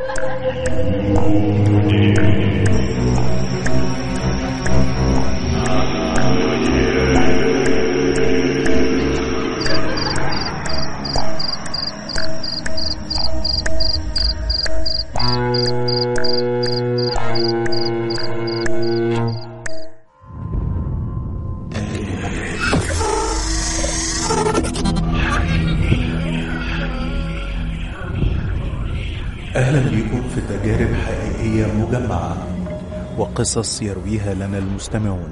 أهلا بكم في تجارب حقيقية مجمعة وقصص يرويها لنا المستمعون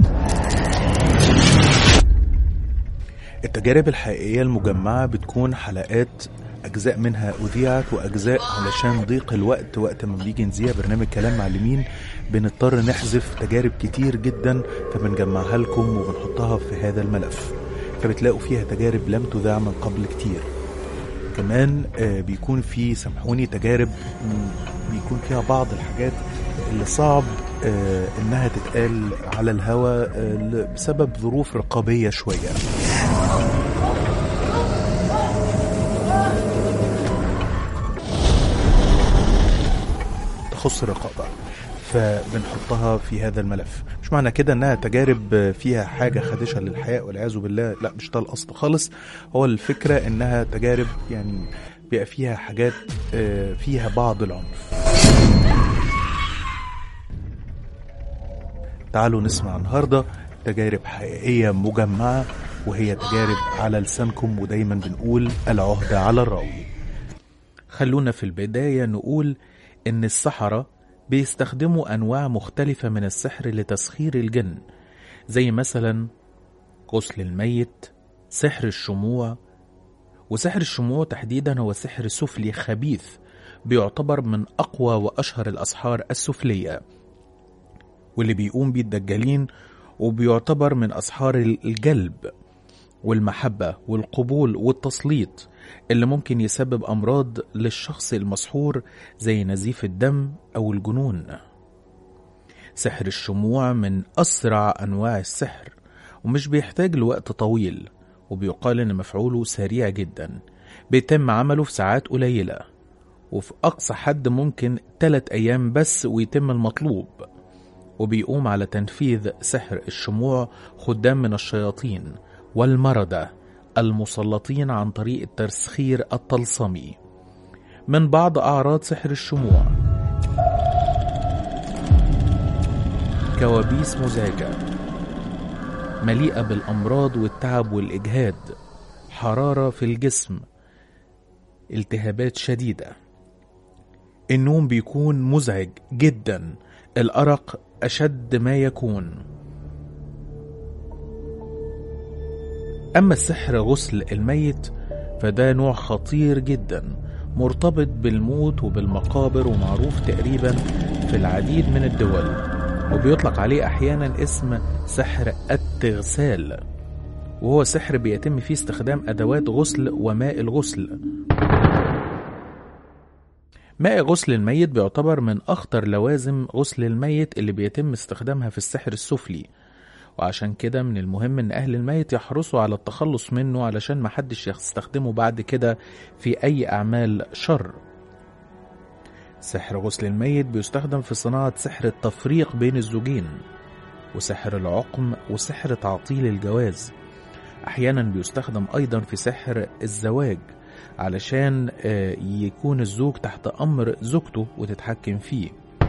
التجارب الحقيقية المجمعة بتكون حلقات أجزاء منها أذيعت وأجزاء علشان ضيق الوقت وقت ما بنيجي نذيع برنامج كلام معلمين بنضطر نحذف تجارب كتير جدا فبنجمعها لكم وبنحطها في هذا الملف فبتلاقوا فيها تجارب لم تذاع من قبل كتير كمان آه، بيكون في سامحوني تجارب مم، بيكون فيها بعض الحاجات اللي صعب آه، انها تتقال على الهوا آه، ل- بسبب ظروف رقابية شوية تخص الرقابة فبنحطها في هذا الملف مش معنى كده انها تجارب فيها حاجة خادشة للحياة والعياذ بالله لا مش ده القصد خالص هو الفكرة انها تجارب يعني بيبقى فيها حاجات آه، فيها بعض العنف تعالوا نسمع النهاردة تجارب حقيقية مجمعة وهي تجارب على لسانكم ودايما بنقول العهدة على الراوي خلونا في البداية نقول إن السحرة بيستخدموا أنواع مختلفة من السحر لتسخير الجن زي مثلا غسل الميت سحر الشموع وسحر الشموع تحديدا هو سحر سفلي خبيث بيعتبر من أقوى وأشهر الأسحار السفلية واللي بيقوم بيه الدجالين وبيعتبر من أسحار الجلب والمحبة والقبول والتسليط اللي ممكن يسبب أمراض للشخص المسحور زي نزيف الدم أو الجنون سحر الشموع من أسرع أنواع السحر ومش بيحتاج لوقت طويل وبيقال إن مفعوله سريع جدا بيتم عمله في ساعات قليلة وفي أقصى حد ممكن تلات أيام بس ويتم المطلوب وبيقوم على تنفيذ سحر الشموع خدام من الشياطين والمردة المسلطين عن طريق التسخير الطلسمي من بعض أعراض سحر الشموع كوابيس مزعجة مليئة بالأمراض والتعب والإجهاد حرارة في الجسم التهابات شديدة النوم بيكون مزعج جدا الأرق أشد ما يكون أما السحر غسل الميت فده نوع خطير جدا مرتبط بالموت وبالمقابر ومعروف تقريبا في العديد من الدول وبيطلق عليه أحيانا اسم سحر التغسال وهو سحر بيتم فيه استخدام أدوات غسل وماء الغسل ماء غسل الميت بيعتبر من أخطر لوازم غسل الميت اللي بيتم استخدامها في السحر السفلي وعشان كده من المهم ان اهل الميت يحرصوا على التخلص منه علشان محدش يستخدمه بعد كده في اي اعمال شر سحر غسل الميت بيستخدم في صناعة سحر التفريق بين الزوجين وسحر العقم وسحر تعطيل الجواز احيانا بيستخدم ايضا في سحر الزواج علشان آه، يكون الزوج تحت امر زوجته وتتحكم فيه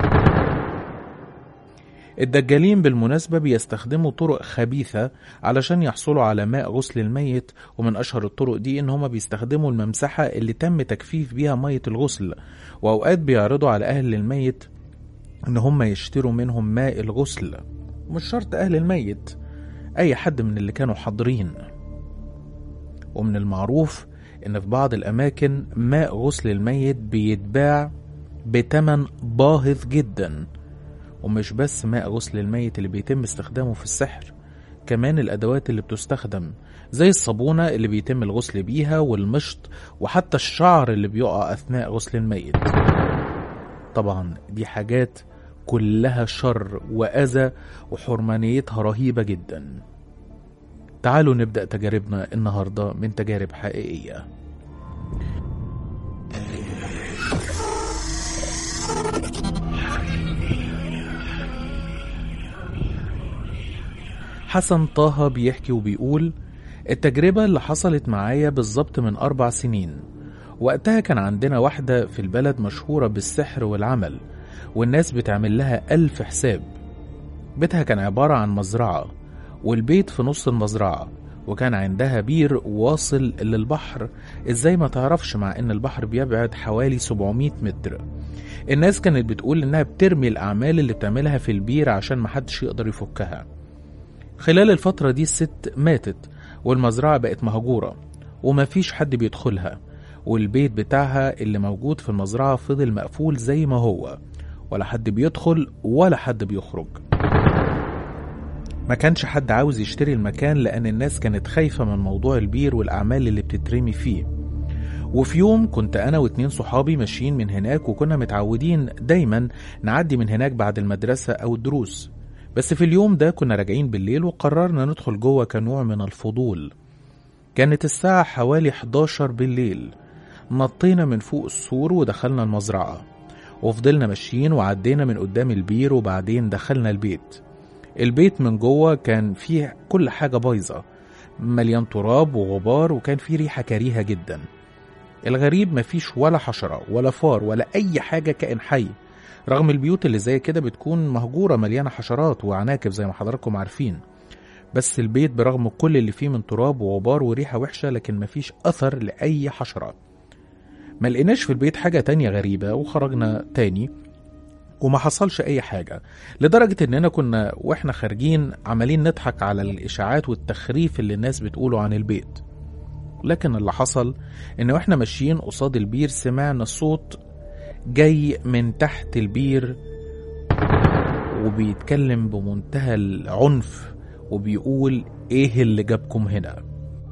الدجالين بالمناسبة بيستخدموا طرق خبيثة علشان يحصلوا على ماء غسل الميت ومن أشهر الطرق دي إن هما بيستخدموا الممسحة اللي تم تجفيف بيها مية الغسل وأوقات بيعرضوا على أهل الميت إن هما يشتروا منهم ماء الغسل مش شرط أهل الميت أي حد من اللي كانوا حاضرين ومن المعروف إن في بعض الأماكن ماء غسل الميت بيتباع بتمن باهظ جدا ومش بس ماء غسل الميت اللي بيتم استخدامه في السحر كمان الأدوات اللي بتستخدم زي الصابونة اللي بيتم الغسل بيها والمشط وحتى الشعر اللي بيقع أثناء غسل الميت طبعا دي حاجات كلها شر وأذى وحرمانيتها رهيبة جدا تعالوا نبدأ تجاربنا النهاردة من تجارب حقيقية حسن طه بيحكي وبيقول التجربة اللي حصلت معايا بالظبط من أربع سنين وقتها كان عندنا واحدة في البلد مشهورة بالسحر والعمل والناس بتعمل لها ألف حساب بيتها كان عبارة عن مزرعة والبيت في نص المزرعة وكان عندها بير واصل للبحر ازاي ما تعرفش مع ان البحر بيبعد حوالي 700 متر الناس كانت بتقول انها بترمي الاعمال اللي بتعملها في البير عشان محدش يقدر يفكها خلال الفترة دي الست ماتت والمزرعة بقت مهجورة ومفيش حد بيدخلها والبيت بتاعها اللي موجود في المزرعة فضل مقفول زي ما هو ولا حد بيدخل ولا حد بيخرج ما كانش حد عاوز يشتري المكان لأن الناس كانت خايفة من موضوع البير والأعمال اللي بتترمي فيه وفي يوم كنت أنا واتنين صحابي ماشيين من هناك وكنا متعودين دايما نعدي من هناك بعد المدرسة أو الدروس بس في اليوم ده كنا راجعين بالليل وقررنا ندخل جوه كنوع من الفضول كانت الساعة حوالي 11 بالليل نطينا من فوق السور ودخلنا المزرعة وفضلنا ماشيين وعدينا من قدام البير وبعدين دخلنا البيت البيت من جوه كان فيه كل حاجة بايظة مليان تراب وغبار وكان فيه ريحة كريهة جدا الغريب مفيش ولا حشرة ولا فار ولا أي حاجة كائن حي رغم البيوت اللي زي كده بتكون مهجورة مليانة حشرات وعناكب زي ما حضراتكم عارفين بس البيت برغم كل اللي فيه من تراب وغبار وريحة وحشة لكن مفيش أثر لأي حشرة ما لقيناش في البيت حاجة تانية غريبة وخرجنا تاني وما حصلش أي حاجة لدرجة إننا كنا وإحنا خارجين عمالين نضحك على الإشاعات والتخريف اللي الناس بتقوله عن البيت لكن اللي حصل إن وإحنا ماشيين قصاد البير سمعنا صوت جاي من تحت البير وبيتكلم بمنتهى العنف وبيقول ايه اللي جابكم هنا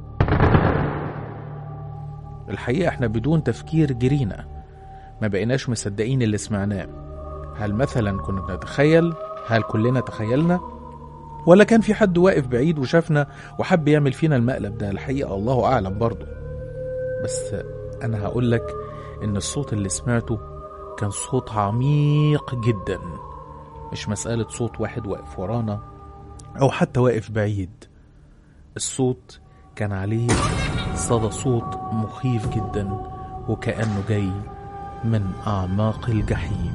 الحقيقة احنا بدون تفكير جرينا ما بقيناش مصدقين اللي سمعناه هل مثلا كنا بنتخيل هل كلنا تخيلنا ولا كان في حد واقف بعيد وشافنا وحب يعمل فينا المقلب ده الحقيقة الله أعلم برضه بس أنا هقول لك إن الصوت اللي سمعته كان صوت عميق جدا مش مسألة صوت واحد واقف ورانا أو حتى واقف بعيد الصوت كان عليه صدى صوت مخيف جدا وكأنه جاي من أعماق الجحيم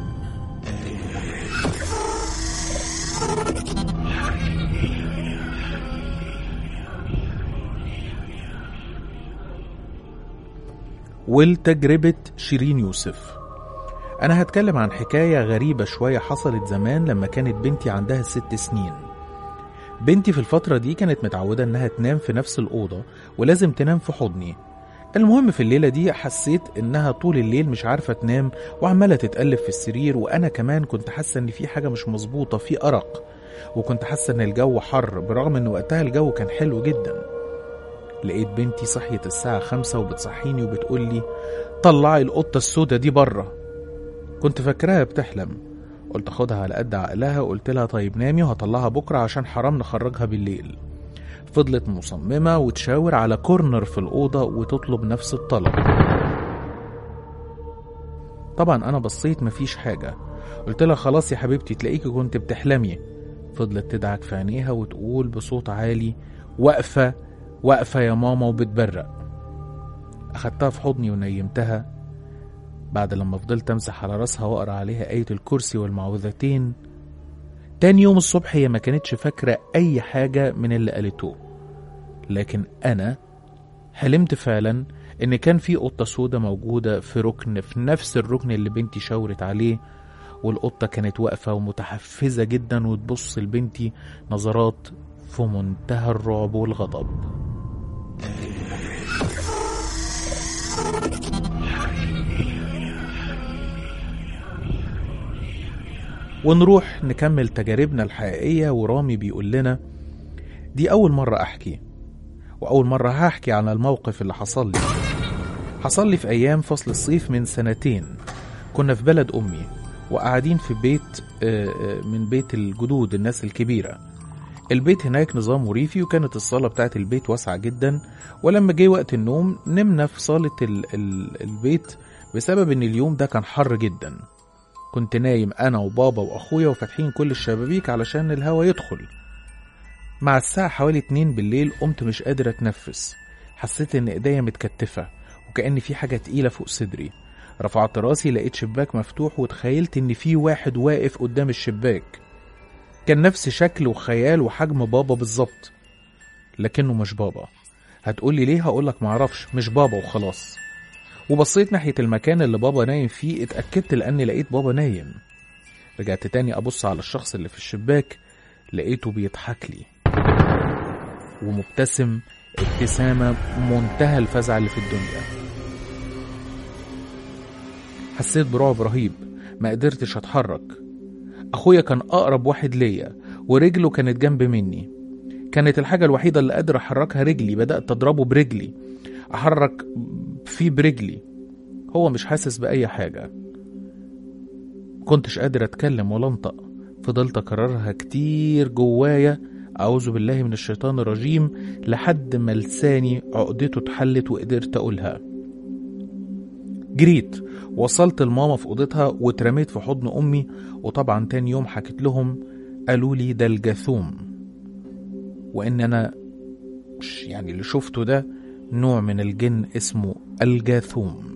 والتجربة شيرين يوسف أنا هتكلم عن حكاية غريبة شوية حصلت زمان لما كانت بنتي عندها ست سنين بنتي في الفترة دي كانت متعودة إنها تنام في نفس الأوضة ولازم تنام في حضني المهم في الليلة دي حسيت إنها طول الليل مش عارفة تنام وعمالة تتقلب في السرير وأنا كمان كنت حاسة إن في حاجة مش مظبوطة في أرق وكنت حاسة إن الجو حر برغم إن وقتها الجو كان حلو جدا لقيت بنتي صحيت الساعة خمسة وبتصحيني وبتقول لي طلعي القطة السودة دي بره كنت فاكراها بتحلم قلت اخدها على قد عقلها وقلت لها طيب نامي وهطلعها بكرة عشان حرام نخرجها بالليل فضلت مصممة وتشاور على كورنر في الأوضة وتطلب نفس الطلب طبعا أنا بصيت مفيش حاجة قلت لها خلاص يا حبيبتي تلاقيكي كنت بتحلمي فضلت تدعك في عينيها وتقول بصوت عالي واقفة واقفة يا ماما وبتبرق أخدتها في حضني ونيمتها بعد لما فضلت أمسح على راسها وأقرأ عليها آية الكرسي والمعوذتين تاني يوم الصبح هي ما كانتش فاكرة أي حاجة من اللي قالته لكن أنا حلمت فعلا إن كان في قطة سودة موجودة في ركن في نفس الركن اللي بنتي شاورت عليه والقطة كانت واقفة ومتحفزة جدا وتبص لبنتي نظرات في منتهى الرعب والغضب ونروح نكمل تجاربنا الحقيقية ورامي بيقول لنا دي أول مرة أحكي وأول مرة هحكي عن الموقف اللي حصل لي حصل لي في أيام فصل الصيف من سنتين كنا في بلد أمي وقاعدين في بيت من بيت الجدود الناس الكبيرة البيت هناك نظام ريفي وكانت الصالة بتاعت البيت واسعة جدا ولما جه وقت النوم نمنا في صالة ال ال البيت بسبب ان اليوم ده كان حر جدا كنت نايم انا وبابا واخويا وفاتحين كل الشبابيك علشان الهوا يدخل مع الساعة حوالي اتنين بالليل قمت مش قادر اتنفس حسيت ان ايديا متكتفة وكأن في حاجة تقيلة فوق صدري رفعت راسي لقيت شباك مفتوح وتخيلت ان في واحد واقف قدام الشباك كان نفس شكل وخيال وحجم بابا بالظبط لكنه مش بابا هتقولي ليه هقولك معرفش مش بابا وخلاص وبصيت ناحية المكان اللي بابا نايم فيه اتأكدت لأني لقيت بابا نايم رجعت تاني أبص على الشخص اللي في الشباك لقيته بيضحك لي ومبتسم ابتسامة منتهى الفزع اللي في الدنيا حسيت برعب رهيب ما قدرتش اتحرك اخويا كان اقرب واحد ليا ورجله كانت جنب مني كانت الحاجة الوحيدة اللي قادر احركها رجلي بدأت اضربه برجلي احرك فيه برجلي هو مش حاسس بأي حاجة كنتش قادر اتكلم ولا انطق فضلت اكررها كتير جوايا اعوذ بالله من الشيطان الرجيم لحد ما لساني عقدته اتحلت وقدرت اقولها جريت وصلت لماما في اوضتها واترميت في حضن امي وطبعا تاني يوم حكيت لهم قالوا لي ده الجاثوم وان انا مش يعني اللي شفته ده نوع من الجن اسمه الجاثوم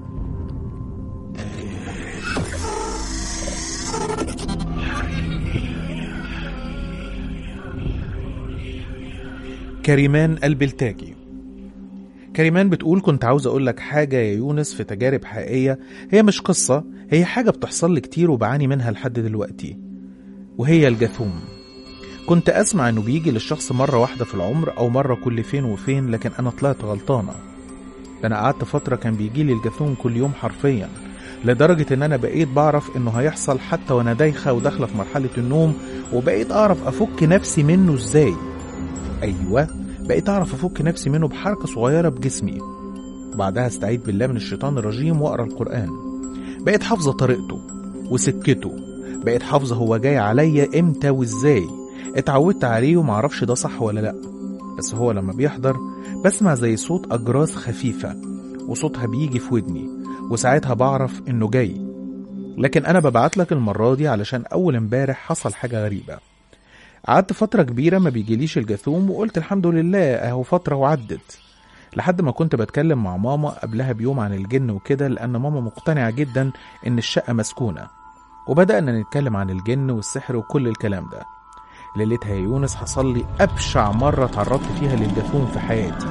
كريمان البلتاجي كريمان بتقول كنت عاوز اقول لك حاجة يا يونس في تجارب حقيقية هي مش قصة هي حاجة بتحصل لي كتير وبعاني منها لحد دلوقتي وهي الجاثوم كنت اسمع انه بيجي للشخص مرة واحدة في العمر او مرة كل فين وفين لكن انا طلعت غلطانة ده انا قعدت فترة كان بيجي لي الجاثوم كل يوم حرفيا لدرجة ان انا بقيت بعرف انه هيحصل حتى وانا دايخة وداخلة في مرحلة النوم وبقيت اعرف افك نفسي منه ازاي ايوه بقيت اعرف افك نفسي منه بحركة صغيرة بجسمي بعدها استعيد بالله من الشيطان الرجيم واقرا القرآن بقيت حافظة طريقته وسكته بقيت حافظة هو جاي عليا امتى وازاي اتعودت عليه ومعرفش ده صح ولا لا بس هو لما بيحضر بسمع زي صوت أجراس خفيفة وصوتها بيجي في ودني وساعتها بعرف إنه جاي لكن أنا ببعت لك المرة دي علشان أول امبارح حصل حاجة غريبة قعدت فترة كبيرة ما بيجيليش الجاثوم وقلت الحمد لله أهو فترة وعدت لحد ما كنت بتكلم مع ماما قبلها بيوم عن الجن وكده لأن ماما مقتنعة جدا إن الشقة مسكونة وبدأنا نتكلم عن الجن والسحر وكل الكلام ده ليلتها يا يونس حصل لي أبشع مرة تعرضت فيها للجاثوم في حياتي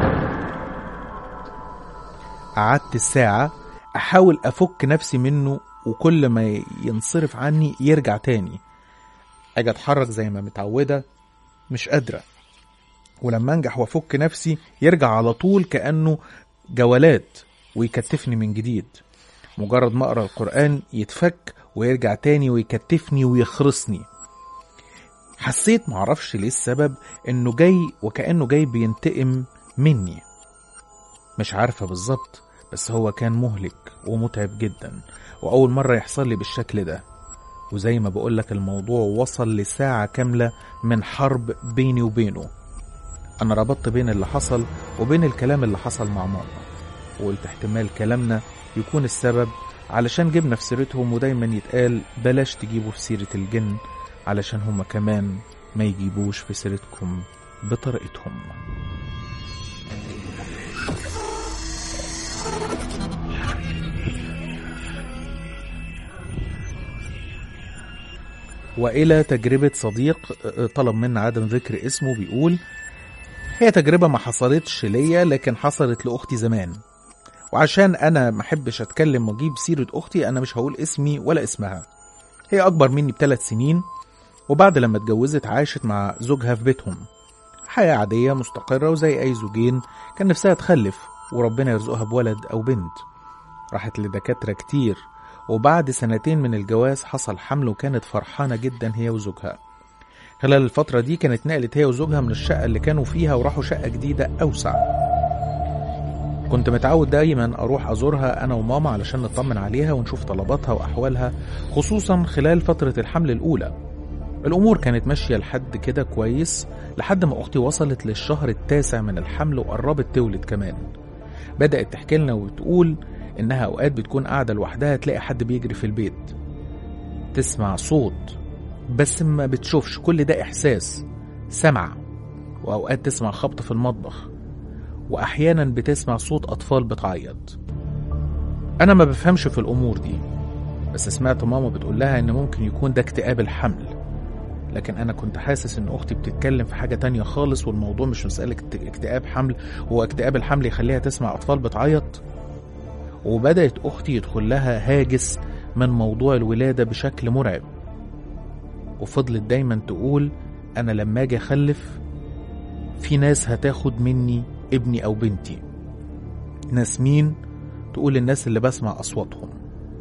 قعدت الساعة أحاول أفك نفسي منه وكل ما ينصرف عني يرجع تاني أجي أتحرك زي ما متعودة مش قادرة ولما أنجح وأفك نفسي يرجع على طول كأنه جولات ويكتفني من جديد مجرد ما أقرأ القرآن يتفك ويرجع تاني ويكتفني ويخرسني حسيت معرفش ليه السبب انه جاي وكأنه جاي بينتقم مني مش عارفة بالظبط بس هو كان مهلك ومتعب جدا وأول مرة يحصل لي بالشكل ده وزي ما بقولك الموضوع وصل لساعة كاملة من حرب بيني وبينه أنا ربطت بين اللي حصل وبين الكلام اللي حصل مع ماما وقلت احتمال كلامنا يكون السبب علشان جبنا في سيرتهم ودايما يتقال بلاش تجيبوا في سيرة الجن علشان هما كمان ما يجيبوش في سيرتكم بطريقتهم وإلى تجربة صديق طلب منا عدم ذكر اسمه بيقول هي تجربة ما حصلتش ليا لكن حصلت لأختي زمان وعشان أنا ما أحبش أتكلم وأجيب سيرة أختي أنا مش هقول اسمي ولا اسمها هي أكبر مني بثلاث سنين وبعد لما اتجوزت عاشت مع زوجها في بيتهم حياة عادية مستقرة وزي أي زوجين كان نفسها تخلف وربنا يرزقها بولد أو بنت راحت لدكاترة كتير وبعد سنتين من الجواز حصل حمل وكانت فرحانة جدا هي وزوجها خلال الفترة دي كانت نقلت هي وزوجها من الشقة اللي كانوا فيها وراحوا شقة جديدة أوسع كنت متعود دايما أروح أزورها أنا وماما علشان نطمن عليها ونشوف طلباتها وأحوالها خصوصا خلال فترة الحمل الأولى الأمور كانت ماشية لحد كده كويس لحد ما أختي وصلت للشهر التاسع من الحمل وقربت تولد كمان بدأت تحكي لنا وتقول إنها أوقات بتكون قاعدة لوحدها تلاقي حد بيجري في البيت تسمع صوت بس ما بتشوفش كل ده إحساس سمع وأوقات تسمع خبط في المطبخ وأحيانا بتسمع صوت أطفال بتعيط أنا ما بفهمش في الأمور دي بس سمعت ماما بتقول لها إن ممكن يكون ده اكتئاب الحمل لكن أنا كنت حاسس إن أختي بتتكلم في حاجة تانية خالص والموضوع مش مسألة اكت- اكتئاب حمل هو اكتئاب الحمل يخليها تسمع أطفال بتعيط وبدأت أختي يدخل لها هاجس من موضوع الولادة بشكل مرعب وفضلت دايما تقول أنا لما أجي أخلف في ناس هتاخد مني ابني أو بنتي ناس مين؟ تقول الناس اللي بسمع أصواتهم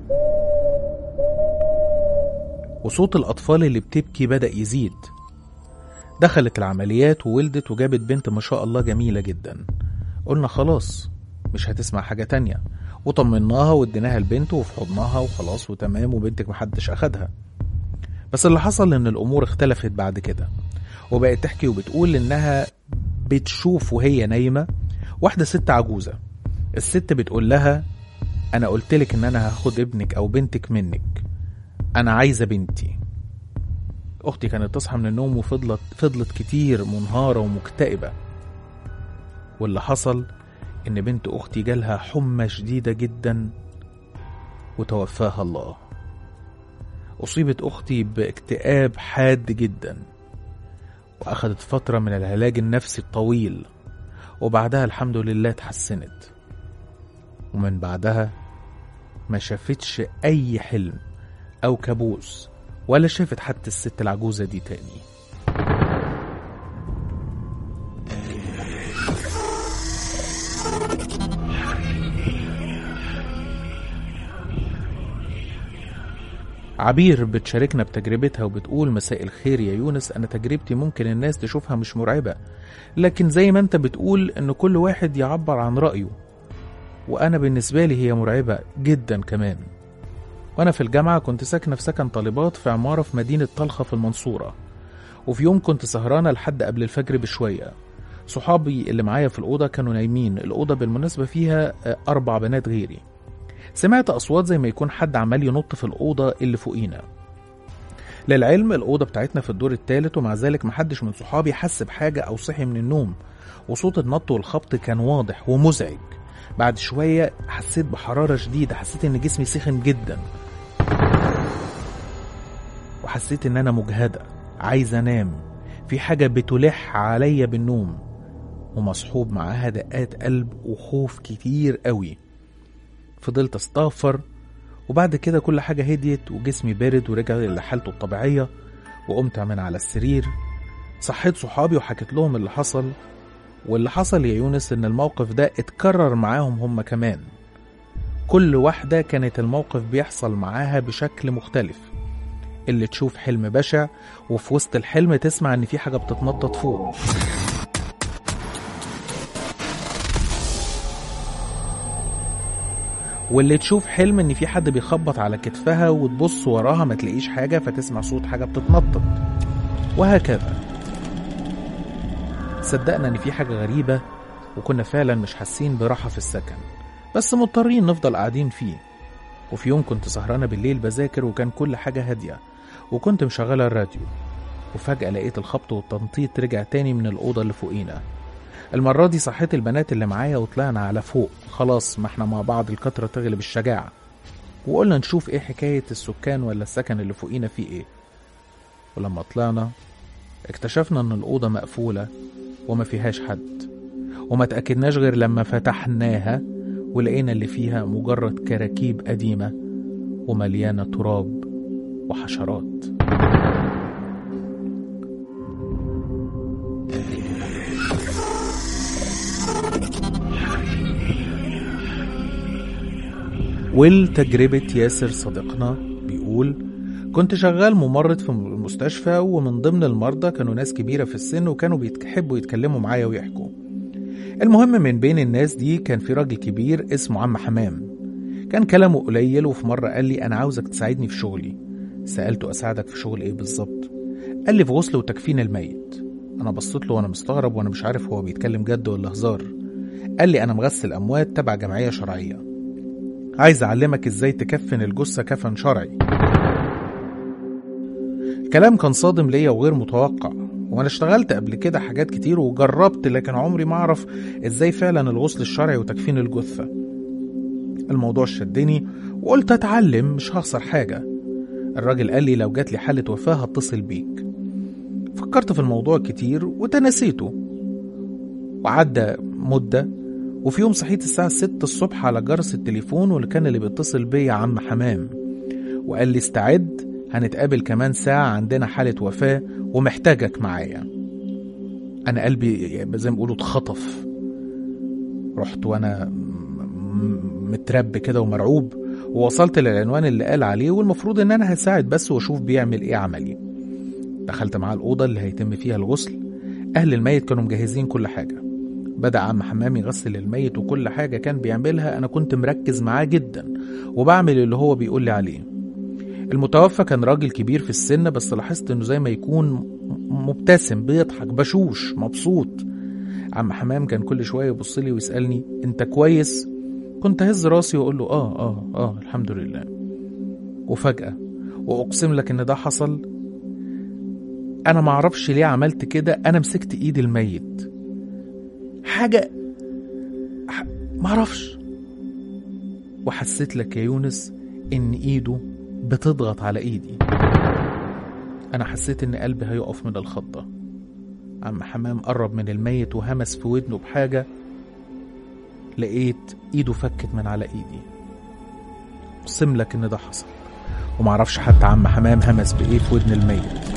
وصوت الأطفال اللي بتبكي بدأ يزيد دخلت العمليات وولدت وجابت بنت ما شاء الله جميلة جدا قلنا خلاص مش هتسمع حاجة تانية وطمناها واديناها البنت وفي حضنها وخلاص وتمام وبنتك محدش أخدها بس اللي حصل إن الأمور اختلفت بعد كده وبقت تحكي وبتقول إنها بتشوف وهي نايمة واحدة ست عجوزة الست بتقول لها أنا قلتلك إن أنا هاخد ابنك أو بنتك منك أنا عايزة بنتي أختي كانت تصحى من النوم وفضلت فضلت كتير منهارة ومكتئبة واللي حصل إن بنت أختي جالها حمى شديدة جدا وتوفاها الله أصيبت أختي باكتئاب حاد جدا وأخدت فترة من العلاج النفسي الطويل وبعدها الحمد لله اتحسنت ومن بعدها ما شافتش أي حلم أو كابوس ولا شافت حتى الست العجوزة دي تاني عبير بتشاركنا بتجربتها وبتقول مساء الخير يا يونس أنا تجربتي ممكن الناس تشوفها مش مرعبة لكن زي ما أنت بتقول إن كل واحد يعبر عن رأيه وأنا بالنسبة لي هي مرعبة جدا كمان وأنا في الجامعة كنت ساكنة في سكن طالبات في عمارة في مدينة طلخة في المنصورة وفي يوم كنت سهرانة لحد قبل الفجر بشوية صحابي اللي معايا في الأوضة كانوا نايمين الأوضة بالمناسبة فيها آه، أربع بنات غيري سمعت أصوات زي ما يكون حد عمال ينط في الأوضة اللي فوقينا للعلم الأوضة بتاعتنا في الدور الثالث ومع ذلك محدش من صحابي حس بحاجة أو صحي من النوم وصوت النط والخبط كان واضح ومزعج بعد شوية حسيت بحرارة شديدة حسيت إن جسمي سخن جدا وحسيت إن أنا مجهدة عايز أنام في حاجة بتلح عليا بالنوم ومصحوب معاها دقات قلب وخوف كتير قوي فضلت استغفر وبعد كده كل حاجة هديت وجسمي بارد ورجع لحالته الطبيعية وقمت من على السرير صحيت صحابي وحكيت لهم اللي حصل واللي حصل يا يونس ان الموقف ده اتكرر معاهم هم كمان كل واحدة كانت الموقف بيحصل معاها بشكل مختلف اللي تشوف حلم بشع وفي وسط الحلم تسمع ان في حاجة بتتنطط فوق واللي تشوف حلم ان في حد بيخبط على كتفها وتبص وراها ما تلاقيش حاجة فتسمع صوت حاجة بتتنطط وهكذا صدقنا ان في حاجة غريبة وكنا فعلا مش حاسين براحة في السكن بس مضطرين نفضل قاعدين فيه وفي يوم كنت سهرانة بالليل بذاكر وكان كل حاجة هادية وكنت مشغلة الراديو وفجأة لقيت الخبط والتنطيط رجع تاني من الأوضة اللي فوقينا المرة دي صحيت البنات اللي معايا وطلعنا على فوق خلاص ما احنا مع بعض الكترة تغلب الشجاعة وقلنا نشوف ايه حكاية السكان ولا السكن اللي فوقينا فيه ايه ولما طلعنا اكتشفنا ان الأوضة مقفولة وما فيهاش حد وما تأكدناش غير لما فتحناها ولقينا اللي فيها مجرد كراكيب قديمة ومليانة تراب وحشرات والتجربة ياسر صديقنا بيقول كنت شغال ممرض في المستشفى ومن ضمن المرضى كانوا ناس كبيرة في السن وكانوا بيحبوا يتكلموا معايا ويحكوا المهم من بين الناس دي كان في راجل كبير اسمه عم حمام كان كلامه قليل وفي مرة قال لي أنا عاوزك تساعدني في شغلي سألته أساعدك في شغل إيه بالظبط قال لي في غسل وتكفين الميت أنا بصيت له وأنا مستغرب وأنا مش عارف هو بيتكلم جد ولا هزار قال لي أنا مغسل أموات تبع جمعية شرعية عايز أعلمك إزاي تكفن الجثة كفن شرعي كلام كان صادم ليا وغير متوقع وانا اشتغلت قبل كده حاجات كتير وجربت لكن عمري ما اعرف ازاي فعلا الغسل الشرعي وتكفين الجثة الموضوع شدني وقلت اتعلم مش هخسر حاجة الراجل قال لي لو جات لي حالة وفاة هتصل بيك فكرت في الموضوع كتير وتنسيته وعدى مدة وفي يوم صحيت الساعة 6 الصبح على جرس التليفون واللي كان اللي بيتصل بيا عم حمام وقال لي استعد هنتقابل كمان ساعة عندنا حالة وفاة ومحتاجك معايا أنا قلبي زي ما بيقولوا اتخطف رحت وأنا م- مترب كده ومرعوب ووصلت للعنوان اللي قال عليه والمفروض إن أنا هساعد بس وأشوف بيعمل إيه عملي دخلت معاه الأوضة اللي هيتم فيها الغسل أهل الميت كانوا مجهزين كل حاجة بدأ عم حمام يغسل الميت وكل حاجة كان بيعملها أنا كنت مركز معاه جدا وبعمل اللي هو بيقول لي عليه المتوفى كان راجل كبير في السن بس لاحظت انه زي ما يكون مبتسم بيضحك بشوش مبسوط عم حمام كان كل شويه يبص لي ويسالني انت كويس كنت اهز راسي واقول له اه اه اه الحمد لله وفجاه واقسم لك ان ده حصل انا ما اعرفش ليه عملت كده انا مسكت ايد الميت حاجه ح- ما اعرفش وحسيت لك يا يونس ان ايده بتضغط على ايدي انا حسيت ان قلبي هيقف من الخضه عم حمام قرب من الميت وهمس في ودنه بحاجه لقيت ايده فكت من على ايدي اقسم لك ان ده حصل ومعرفش حتى عم حمام همس بايه في ودن الميت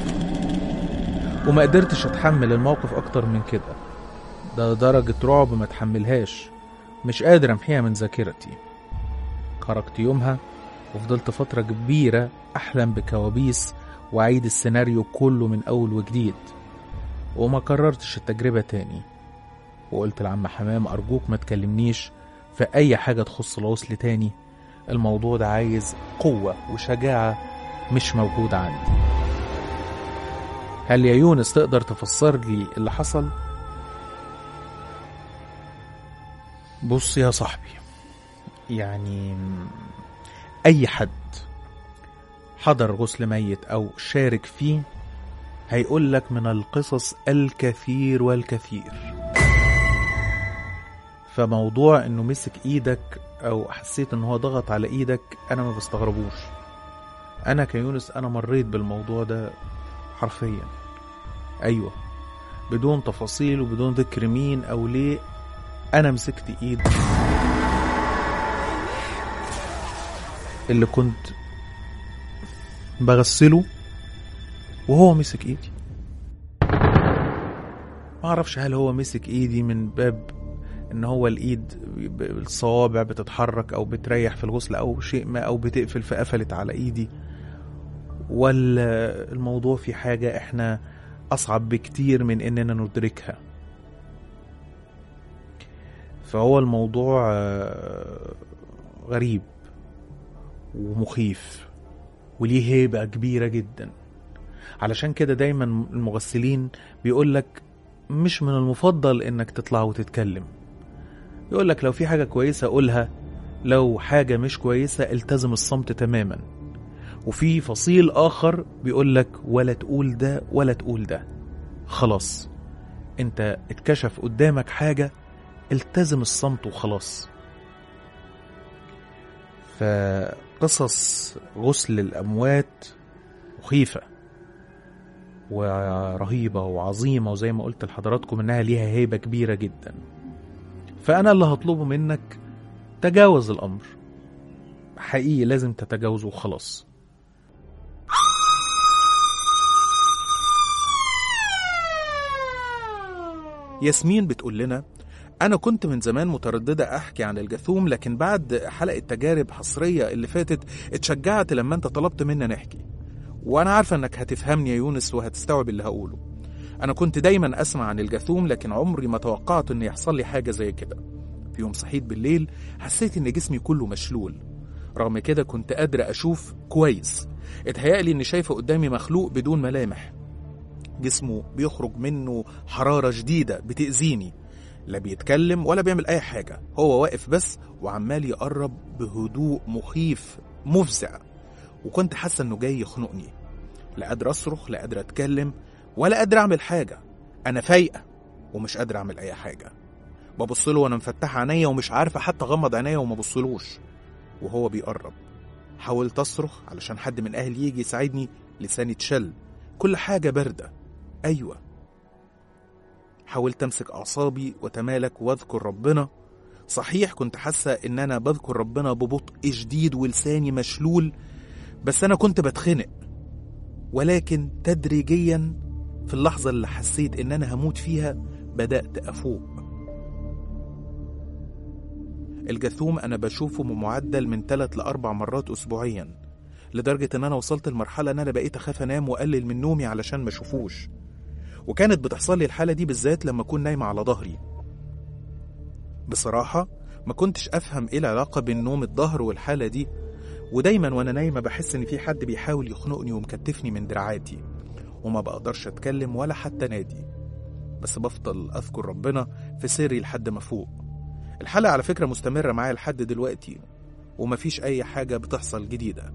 وما قدرتش اتحمل الموقف اكتر من كده ده درجة رعب ما اتحملهاش مش قادر امحيها من ذاكرتي خرجت يومها وفضلت فترة كبيرة أحلم بكوابيس وأعيد السيناريو كله من أول وجديد وما كررتش التجربة تاني وقلت لعم حمام أرجوك ما تكلمنيش في أي حاجة تخص الغسل تاني الموضوع ده عايز قوة وشجاعة مش موجودة عندي هل يا يونس تقدر تفسر لي اللي حصل؟ بص يا صاحبي يعني أي حد حضر غسل ميت أو شارك فيه هيقول لك من القصص الكثير والكثير فموضوع انه مسك ايدك او حسيت ان هو ضغط على ايدك انا ما بستغربوش انا كيونس انا مريت بالموضوع ده حرفيا ايوه بدون تفاصيل وبدون ذكر مين او ليه انا مسكت ايد اللي كنت بغسله وهو مسك ايدي ما اعرفش هل هو مسك ايدي من باب ان هو الايد ب- الصوابع بتتحرك او بتريح في الغسل او شيء ما او بتقفل فقفلت على ايدي ولا الموضوع في حاجة احنا اصعب بكتير من اننا ندركها فهو الموضوع آه، غريب ومخيف وليه هيبة كبيرة جدا علشان كده دايما المغسلين بيقولك مش من المفضل انك تطلع وتتكلم يقولك لو في حاجة كويسة قولها لو حاجة مش كويسة التزم الصمت تماما وفي فصيل آخر بيقولك ولا تقول ده ولا تقول ده خلاص انت اتكشف قدامك حاجة التزم الصمت وخلاص فقصص غسل الأموات مخيفة ورهيبة وعظيمة وزي ما قلت لحضراتكم إنها ليها هيبة كبيرة جدا فأنا اللي هطلبه منك تجاوز الأمر حقيقي لازم تتجاوزه وخلاص ياسمين بتقول لنا أنا كنت من زمان مترددة أحكي عن الجاثوم لكن بعد حلقة تجارب حصرية اللي فاتت اتشجعت لما أنت طلبت منا نحكي وأنا عارفة إنك هتفهمني يا يونس وهتستوعب اللي هقوله أنا كنت دايما أسمع عن الجاثوم لكن عمري ما توقعت إن يحصل لي حاجة زي كده في يوم صحيت بالليل حسيت إن جسمي كله مشلول رغم كده كنت قادرة أشوف كويس اتهيألي إني شايفة قدامي مخلوق بدون ملامح جسمه بيخرج منه حرارة شديدة بتأذيني لا بيتكلم ولا بيعمل أي حاجة هو واقف بس وعمال يقرب بهدوء مخيف مفزع وكنت حاسة إنه جاي يخنقني لا قادر أصرخ لا قادر أتكلم ولا قادر اعمل حاجه انا فايقه ومش قادر اعمل اي حاجه ببص له وانا مفتحه عينيا ومش عارفه حتى اغمض عينيا وما بصلوش وهو بيقرب حاولت اصرخ علشان حد من اهلي يجي يساعدني لساني اتشل كل حاجه بارده ايوه حاولت امسك اعصابي واتمالك واذكر ربنا صحيح كنت حاسه ان انا بذكر ربنا ببطء شديد ولساني مشلول بس انا كنت بتخنق ولكن تدريجيا في اللحظه اللي حسيت ان انا هموت فيها بدات افوق الجاثوم انا بشوفه بمعدل من 3 لأربع مرات اسبوعيا لدرجه ان انا وصلت لمرحله ان انا بقيت اخاف انام واقلل من نومي علشان ما اشوفوش وكانت بتحصل لي الحاله دي بالذات لما اكون نايمه على ظهري بصراحه ما كنتش افهم ايه العلاقه بين نوم الظهر والحاله دي ودايما وانا نايمه بحس ان في حد بيحاول يخنقني ومكتفني من دراعاتي وما بقدرش اتكلم ولا حتى نادي بس بفضل اذكر ربنا في سري لحد ما فوق الحلقه على فكره مستمره معايا لحد دلوقتي ومفيش اي حاجه بتحصل جديده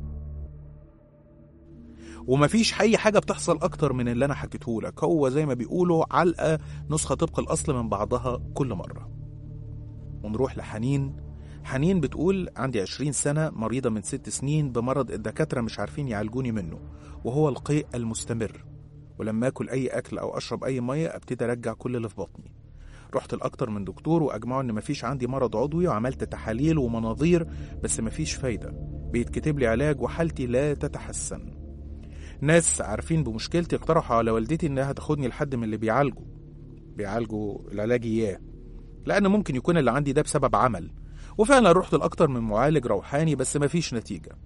ومفيش اي حاجه بتحصل اكتر من اللي انا حكيته لك هو زي ما بيقولوا علقه نسخه طبق الاصل من بعضها كل مره ونروح لحنين حنين بتقول عندي 20 سنة مريضة من ست سنين بمرض الدكاترة مش عارفين يعالجوني منه وهو القيء المستمر ولما اكل اي اكل او اشرب اي مية ابتدي ارجع كل اللي في بطني رحت لاكتر من دكتور واجمعوا ان مفيش عندي مرض عضوي وعملت تحاليل ومناظير بس مفيش فايدة بيتكتب لي علاج وحالتي لا تتحسن ناس عارفين بمشكلتي اقترحوا على والدتي انها تاخدني لحد من اللي بيعالجوا بيعالجوا العلاج اياه لان ممكن يكون اللي عندي ده بسبب عمل وفعلا رحت لاكتر من معالج روحاني بس مفيش نتيجه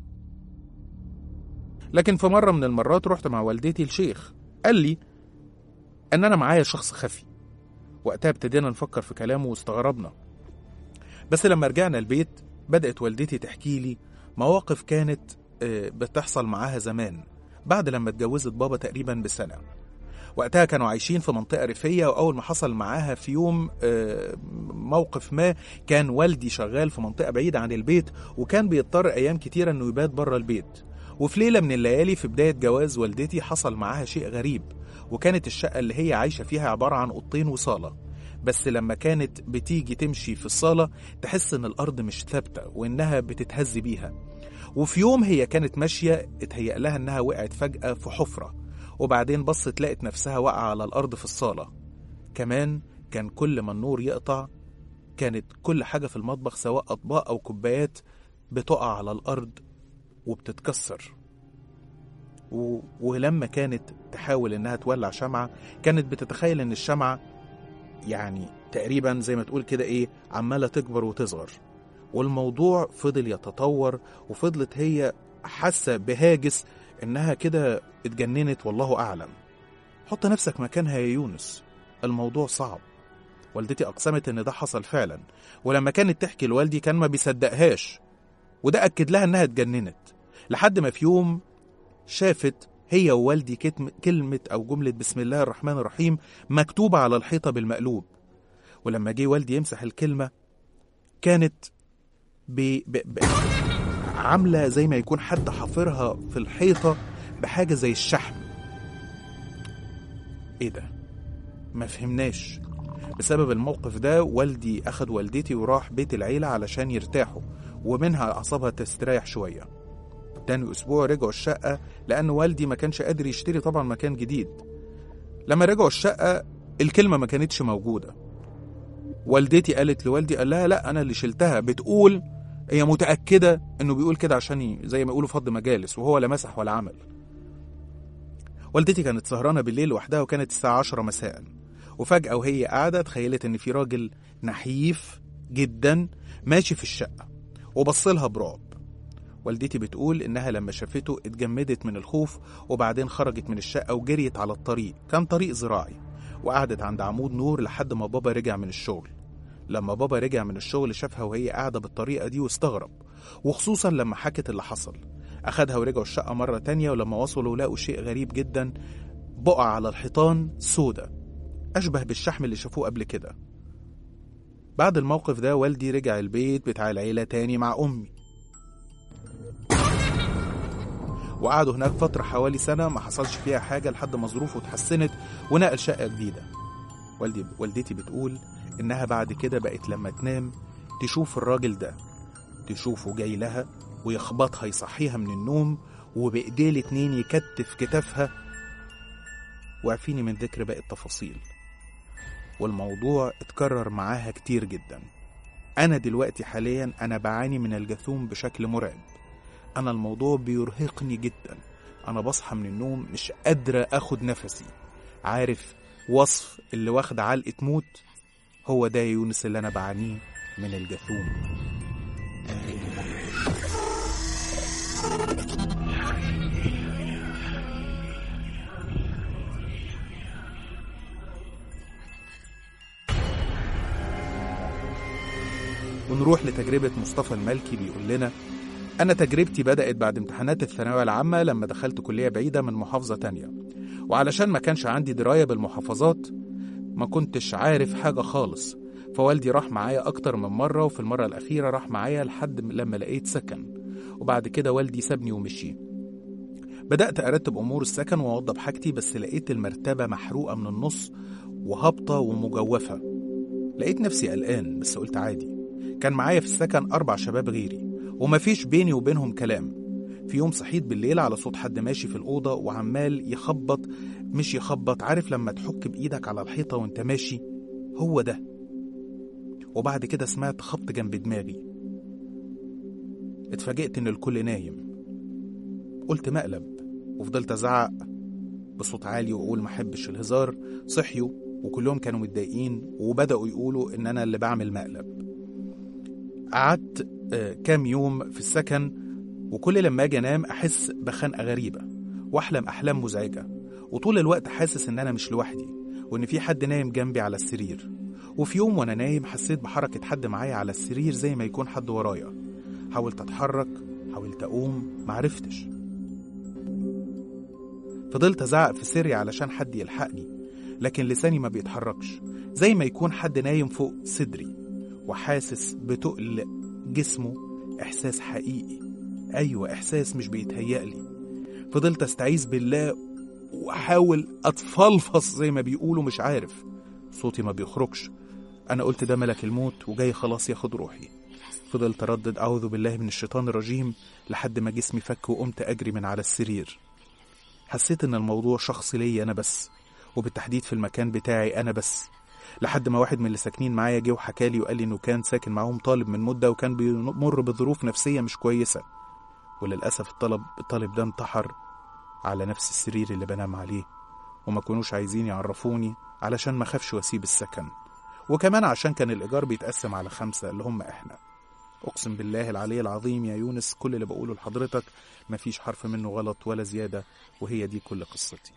لكن في مره من المرات رحت مع والدتي الشيخ قال لي ان انا معايا شخص خفي وقتها ابتدينا نفكر في كلامه واستغربنا بس لما رجعنا البيت بدأت والدتي تحكي لي مواقف كانت آه، بتحصل معاها زمان بعد لما اتجوزت بابا تقريبا بسنة وقتها كانوا عايشين في منطقة ريفية وأول ما حصل معاها في يوم آه، موقف ما كان والدي شغال في منطقة بعيدة عن البيت وكان بيضطر أيام كتيرة إنه يبات بره البيت وفي ليلة من الليالي في بداية جواز والدتي حصل معاها شيء غريب وكانت الشقة اللي هي عايشة فيها عبارة عن أوضتين وصالة بس لما كانت بتيجي تمشي في الصالة تحس إن الأرض مش ثابتة وإنها بتتهز بيها وفي يوم هي كانت ماشية اتهيأ لها إنها وقعت فجأة في حفرة وبعدين بصت لقت نفسها واقعة على الأرض في الصالة كمان كان كل ما النور يقطع كانت كل حاجة في المطبخ سواء أطباق أو كوبايات بتقع على الأرض وبتتكسر و... ولما كانت تحاول إنها تولع شمعة كانت بتتخيل إن الشمعة يعني تقريبا زي ما تقول كده إيه عمالة تكبر وتصغر والموضوع فضل يتطور وفضلت هي حاسة بهاجس إنها كده اتجننت والله أعلم حط نفسك مكانها يا يونس الموضوع صعب والدتي أقسمت إن ده حصل فعلا ولما كانت تحكي لوالدي كان ما بيصدقهاش وده أكد لها إنها اتجننت لحد ما في يوم شافت هي ووالدي كتم كلمة أو جملة بسم الله الرحمن الرحيم مكتوبة على الحيطة بالمقلوب ولما جه والدي يمسح الكلمة كانت ب... ب... ب... عاملة زي ما يكون حد حافرها في الحيطة بحاجة زي الشحم ايه ده ما فهمناش بسبب الموقف ده والدي أخد والدتي وراح بيت العيلة علشان يرتاحوا ومنها أعصابها تستريح شوية تاني أسبوع رجعوا الشقة لأن والدي ما كانش قادر يشتري طبعا مكان جديد لما رجعوا الشقة الكلمة ما كانتش موجودة والدتي قالت لوالدي قال لها لا أنا اللي شلتها بتقول هي متأكدة إنه بيقول كده عشان ي- زي ما يقولوا فض مجالس وهو لا مسح ولا عمل والدتي كانت سهرانة بالليل لوحدها وكانت الساعة عشرة مساء وفجأة وهي قاعدة تخيلت إن في راجل نحيف جدا ماشي في الشقة وبصلها برعب والدتي بتقول إنها لما شافته اتجمدت من الخوف وبعدين خرجت من الشقة وجريت على الطريق كان طريق زراعي وقعدت عند عمود نور لحد ما بابا رجع من الشغل لما بابا رجع من الشغل شافها وهي قاعدة بالطريقة دي واستغرب وخصوصا لما حكت اللي حصل أخدها ورجعوا الشقة مرة تانية ولما وصلوا لقوا شيء غريب جدا بقع على الحيطان سودة أشبه بالشحم اللي شافوه قبل كده بعد الموقف ده والدي رجع البيت بتاع العيلة تاني مع أمي وقعدوا هناك فترة حوالي سنة ما حصلش فيها حاجة لحد ما ظروفه اتحسنت ونقل شقة جديدة والدي والدتي بتقول إنها بعد كده بقت لما تنام تشوف الراجل ده تشوفه جاي لها ويخبطها يصحيها من النوم وبإيديه الاتنين يكتف كتافها واعفيني من ذكر باقي التفاصيل والموضوع اتكرر معاها كتير جدا أنا دلوقتي حاليا أنا بعاني من الجاثوم بشكل مرعب أنا الموضوع بيرهقني جدا أنا بصحى من النوم مش قادرة أخد نفسي عارف وصف اللي واخد علقة موت هو ده يا يونس اللي أنا بعانيه من الجاثوم ونروح لتجربة مصطفى المالكي بيقول لنا أنا تجربتي بدأت بعد امتحانات الثانوية العامة لما دخلت كلية بعيدة من محافظة تانية وعلشان ما كانش عندي دراية بالمحافظات ما كنتش عارف حاجة خالص فوالدي راح معايا أكتر من مرة وفي المرة الأخيرة راح معايا لحد لما لقيت سكن وبعد كده والدي سابني ومشي بدأت أرتب أمور السكن وأوضب حاجتي بس لقيت المرتبة محروقة من النص وهابطة ومجوفة لقيت نفسي قلقان بس قلت عادي كان معايا في السكن أربع شباب غيري ومفيش بيني وبينهم كلام في يوم صحيت بالليل على صوت حد ماشي في الأوضة وعمال يخبط مش يخبط عارف لما تحك بإيدك على الحيطة وانت ماشي هو ده وبعد كده سمعت خبط جنب دماغي اتفاجئت ان الكل نايم قلت مقلب وفضلت ازعق بصوت عالي واقول محبش الهزار صحيوا وكلهم كانوا متضايقين وبدأوا يقولوا ان انا اللي بعمل مقلب قعدت آه، كام يوم في السكن وكل لما اجي انام احس بخنقه غريبه واحلم احلام مزعجه وطول الوقت حاسس ان انا مش لوحدي وان في حد نايم جنبي على السرير وفي يوم وانا نايم حسيت بحركه حد معايا على السرير زي ما يكون حد ورايا حاولت اتحرك حاولت اقوم معرفتش فضلت ازعق في سري علشان حد يلحقني لكن لساني ما بيتحركش زي ما يكون حد نايم فوق صدري وحاسس بتقل جسمه إحساس حقيقي أيوة إحساس مش بيتهيألي فضلت أستعيذ بالله وأحاول أتفلفص زي ما بيقولوا مش عارف صوتي ما بيخرجش أنا قلت ده ملك الموت وجاي خلاص ياخد روحي فضلت أردد أعوذ بالله من الشيطان الرجيم لحد ما جسمي فك وقمت أجري من على السرير حسيت إن الموضوع شخصي ليا أنا بس وبالتحديد في المكان بتاعي أنا بس لحد ما واحد من اللي ساكنين معايا جه وحكى لي وقال لي انه كان ساكن معاهم طالب من مده وكان بيمر بظروف نفسيه مش كويسه وللاسف الطلب الطالب ده انتحر على نفس السرير اللي بنام عليه وما كانوش عايزين يعرفوني علشان ما خافش واسيب السكن وكمان عشان كان الايجار بيتقسم على خمسه اللي هم احنا اقسم بالله العلي العظيم يا يونس كل اللي بقوله لحضرتك مفيش حرف منه غلط ولا زياده وهي دي كل قصتي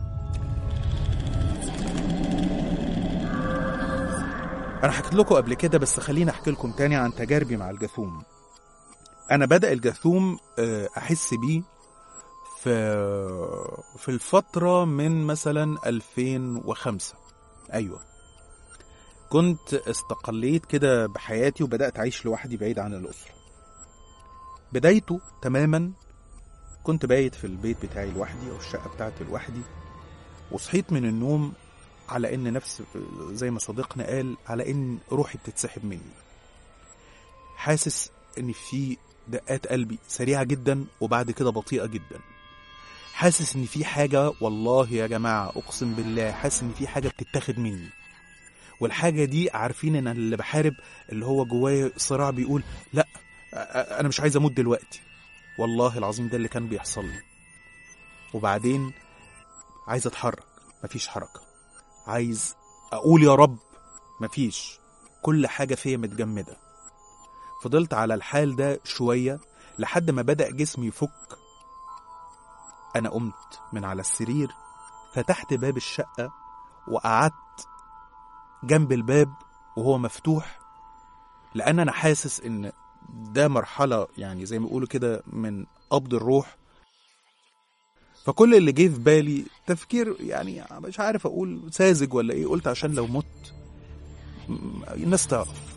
انا حكيت لكم قبل كده بس خليني احكي لكم تاني عن تجاربي مع الجاثوم انا بدا الجاثوم آه، احس بيه في في الفتره من مثلا 2005 ايوه كنت استقليت كده بحياتي وبدات اعيش لوحدي بعيد عن الاسره بدايته تماما كنت بايت في البيت بتاعي لوحدي او الشقه بتاعتي لوحدي وصحيت من النوم على ان نفس زي ما صديقنا قال على ان روحي بتتسحب مني حاسس ان في دقات قلبي سريعه جدا وبعد كده بطيئه جدا حاسس ان في حاجه والله يا جماعه اقسم بالله حاسس ان في حاجه بتتاخد مني والحاجه دي عارفين ان اللي بحارب اللي هو جوايا صراع بيقول لا أ- أ- انا مش عايز اموت دلوقتي والله العظيم ده اللي كان بيحصل لي وبعدين عايز اتحرك مفيش حركه عايز اقول يا رب مفيش كل حاجه فيا متجمده فضلت على الحال ده شويه لحد ما بدا جسمي يفك انا قمت من على السرير فتحت باب الشقه وقعدت جنب الباب وهو مفتوح لان انا حاسس ان ده مرحله يعني زي ما بيقولوا كده من قبض الروح فكل اللي جه في بالي تفكير يعني مش عارف اقول ساذج ولا ايه قلت عشان لو مت م- الناس تعرف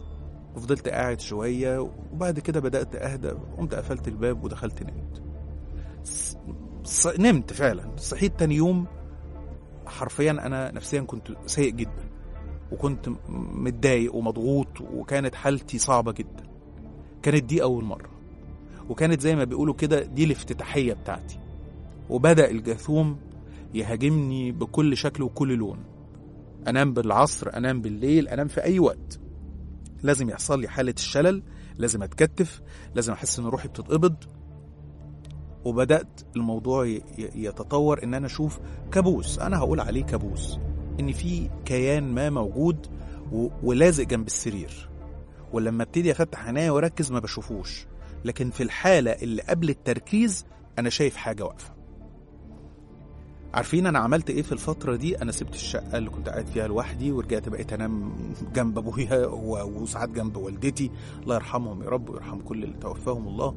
وفضلت قاعد شوية وبعد كده بدأت أهدى قمت قفلت الباب ودخلت نمت ص- ص- نمت فعلا صحيت تاني يوم حرفيا انا نفسيا كنت سيء جدا وكنت م- متضايق ومضغوط وكانت حالتي صعبه جدا كانت دي اول مره وكانت زي ما بيقولوا كده دي الافتتاحيه بتاعتي وبدا الجاثوم يهاجمني بكل شكل وكل لون انام بالعصر انام بالليل انام في اي وقت لازم يحصل لي حاله الشلل لازم اتكتف لازم احس ان روحي بتتقبض وبدات الموضوع ي- ي- يتطور ان انا اشوف كابوس انا هقول عليه كابوس ان في كيان ما موجود و- ولازق جنب السرير ولما ابتدي افتح عينيا واركز ما بشوفوش لكن في الحاله اللي قبل التركيز انا شايف حاجه واقفه عارفين انا عملت ايه في الفتره دي انا سبت الشقه اللي كنت قاعد فيها لوحدي ورجعت بقيت انام جنب ابويا و- وساعات جنب والدتي الله يرحمهم يا رب ويرحم كل اللي توفاهم الله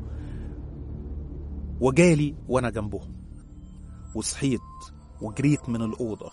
وجالي وانا جنبهم وصحيت وجريت من الاوضه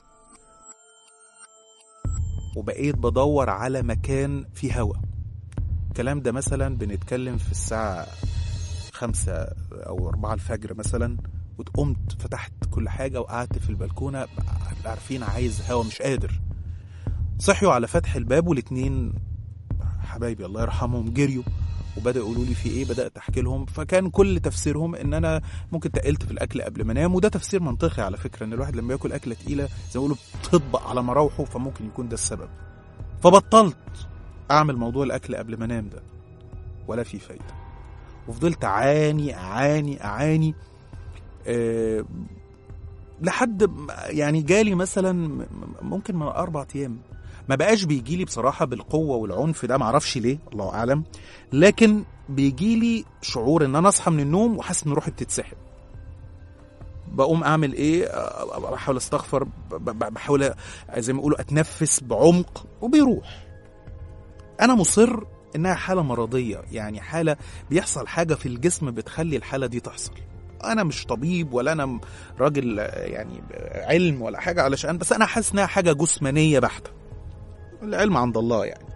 وبقيت بدور على مكان فيه هوا الكلام ده مثلا بنتكلم في الساعة خمسة أو أربعة الفجر مثلا وقمت فتحت كل حاجة وقعدت في البلكونة عارفين عايز هوا مش قادر صحيوا على فتح الباب والاتنين حبايبي الله يرحمهم جريوا وبدأوا يقولوا لي في ايه بدأت احكي لهم فكان كل تفسيرهم ان انا ممكن تقلت في الاكل قبل ما انام وده تفسير منطقي على فكرة ان الواحد لما ياكل اكلة تقيلة زي ما بيقولوا بتطبق على مراوحه فممكن يكون ده السبب فبطلت اعمل موضوع الاكل قبل ما انام ده ولا في فايده وفضلت اعاني اعاني اعاني أه لحد م- يعني جالي مثلا م- م- ممكن من اربع ايام ما بقاش بيجي لي بصراحه بالقوه والعنف ده معرفش ليه الله اعلم لكن بيجي لي شعور ان انا اصحى من النوم وحاسس ان روحي بتتسحب بقوم اعمل ايه أه، بحاول استغفر ب- ب- بحاول زي ما يقولوا اتنفس بعمق وبيروح انا مصر انها حاله مرضيه يعني حاله بيحصل حاجه في الجسم بتخلي الحاله دي تحصل انا مش طبيب ولا انا م- راجل آه، يعني علم ولا حاجه علشان بس انا حاسس انها حاجه جسمانيه بحته العلم عند الله يعني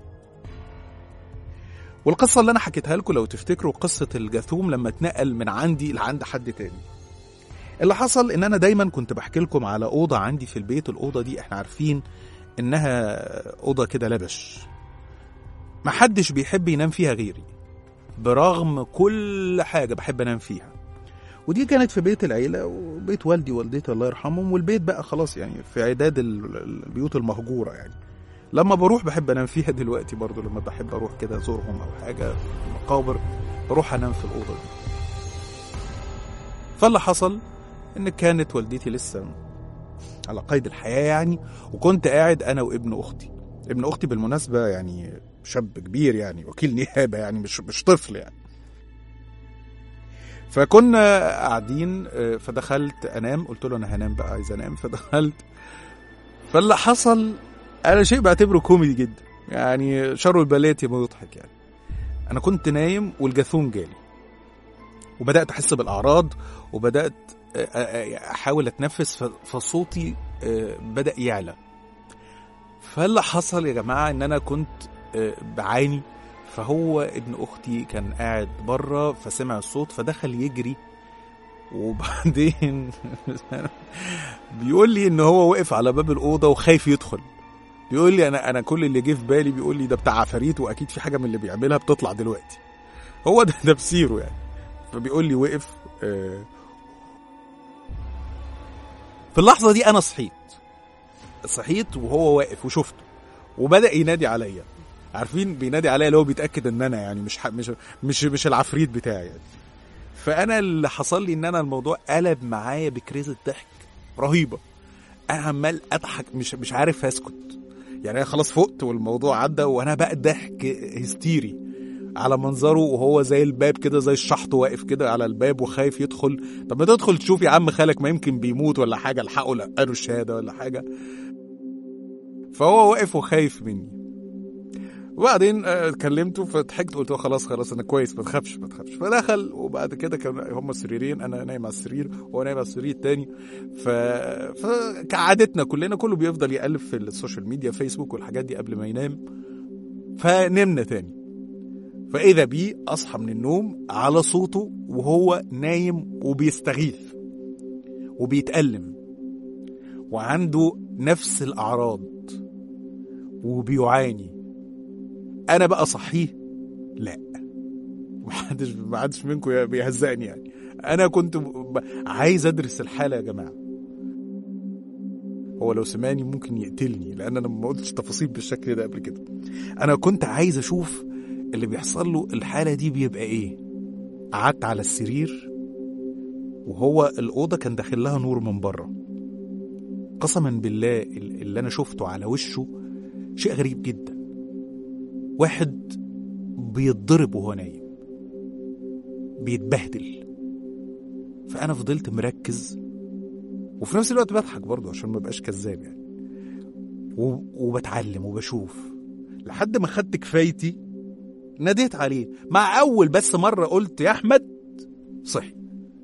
والقصه اللي انا حكيتها لكم لو تفتكروا قصه الجاثوم لما اتنقل من عندي لعند حد تاني اللي حصل ان انا دايما كنت بحكي لكم على اوضه عندي في البيت الاوضه دي احنا عارفين انها اوضه كده لبش محدش بيحب ينام فيها غيري برغم كل حاجة بحب أنام فيها ودي كانت في بيت العيلة وبيت والدي ووالدتي الله يرحمهم والبيت بقى خلاص يعني في عداد ال- البيوت المهجورة يعني لما بروح بحب أنام فيها دلوقتي برضو لما بحب أروح كده أزورهم أو حاجة في مقابر بروح أنام في الأوضة دي فاللي حصل إن كانت والدتي لسه على قيد الحياة يعني وكنت قاعد أنا وابن أختي ابن أختي بالمناسبة يعني شاب كبير يعني وكيل نيابه يعني مش مش طفل يعني فكنا قاعدين آه، فدخلت انام قلت له انا هنام بقى عايز انام فدخلت فاللي حصل انا شيء بعتبره كوميدي جدا يعني شر البلية ما يضحك يعني انا كنت نايم والجاثوم جالي وبدات احس بالاعراض وبدات آه، آه، آه، احاول اتنفس ف- فصوتي آه، بدا يعلى فاللي حصل يا جماعه ان انا كنت آه، بعاني فهو ابن اختي كان قاعد بره فسمع الصوت فدخل يجري وبعدين بيقول لي ان هو وقف على باب الاوضه وخايف يدخل بيقول لي انا انا كل اللي جه في بالي بيقول لي ده بتاع عفاريت واكيد في حاجه من اللي بيعملها بتطلع دلوقتي هو ده تفسيره يعني فبيقول لي وقف آه، في اللحظه دي انا صحيت صحيت وهو واقف وشفته وبدا ينادي عليا عارفين بينادي عليا اللي هو بيتاكد ان انا يعني مش ح... مش مش مش العفريت بتاعي يعني فانا اللي حصل لي ان انا الموضوع قلب معايا بكريزه ضحك رهيبه انا عمال اضحك مش مش عارف اسكت يعني انا خلاص فقت والموضوع عدى وانا بقى ضحك هستيري على منظره وهو زي الباب كده زي الشحط واقف كده على الباب وخايف يدخل طب ما تدخل تشوف يا عم خالك ما يمكن بيموت ولا حاجه الحقه لقاله الشهاده ولا حاجه فهو واقف وخايف مني وبعدين آه، كلمته فضحكت قلت له خلاص خلاص انا كويس ما تخافش ما تخافش فدخل وبعد كده كان هم سريرين انا نايم على السرير وهو نايم على السرير التاني ف... فكعادتنا كلنا كله بيفضل يقلب في السوشيال ميديا فيسبوك والحاجات دي قبل ما ينام فنمنا تاني فاذا بيه اصحى من النوم على صوته وهو نايم وبيستغيث وبيتألم وعنده نفس الأعراض وبيعاني أنا بقى صحيه لا محدش محدش منكم بيهزقني يعني أنا كنت ب- عايز أدرس الحالة يا جماعة هو لو سمعني ممكن يقتلني لأن أنا ما قلتش تفاصيل بالشكل ده قبل كده أنا كنت عايز أشوف اللي بيحصل له الحالة دي بيبقى إيه قعدت على السرير وهو الأوضة كان داخل لها نور من بره قسما بالله ال- اللي أنا شفته على وشه شيء غريب جدا واحد بيتضرب وهو نايم بيتبهدل فأنا فضلت مركز وفي نفس الوقت بضحك برضه عشان ما بقاش كذاب يعني و- وبتعلم وبشوف لحد ما خدت كفايتي ناديت عليه مع أول بس مرة قلت يا أحمد صحي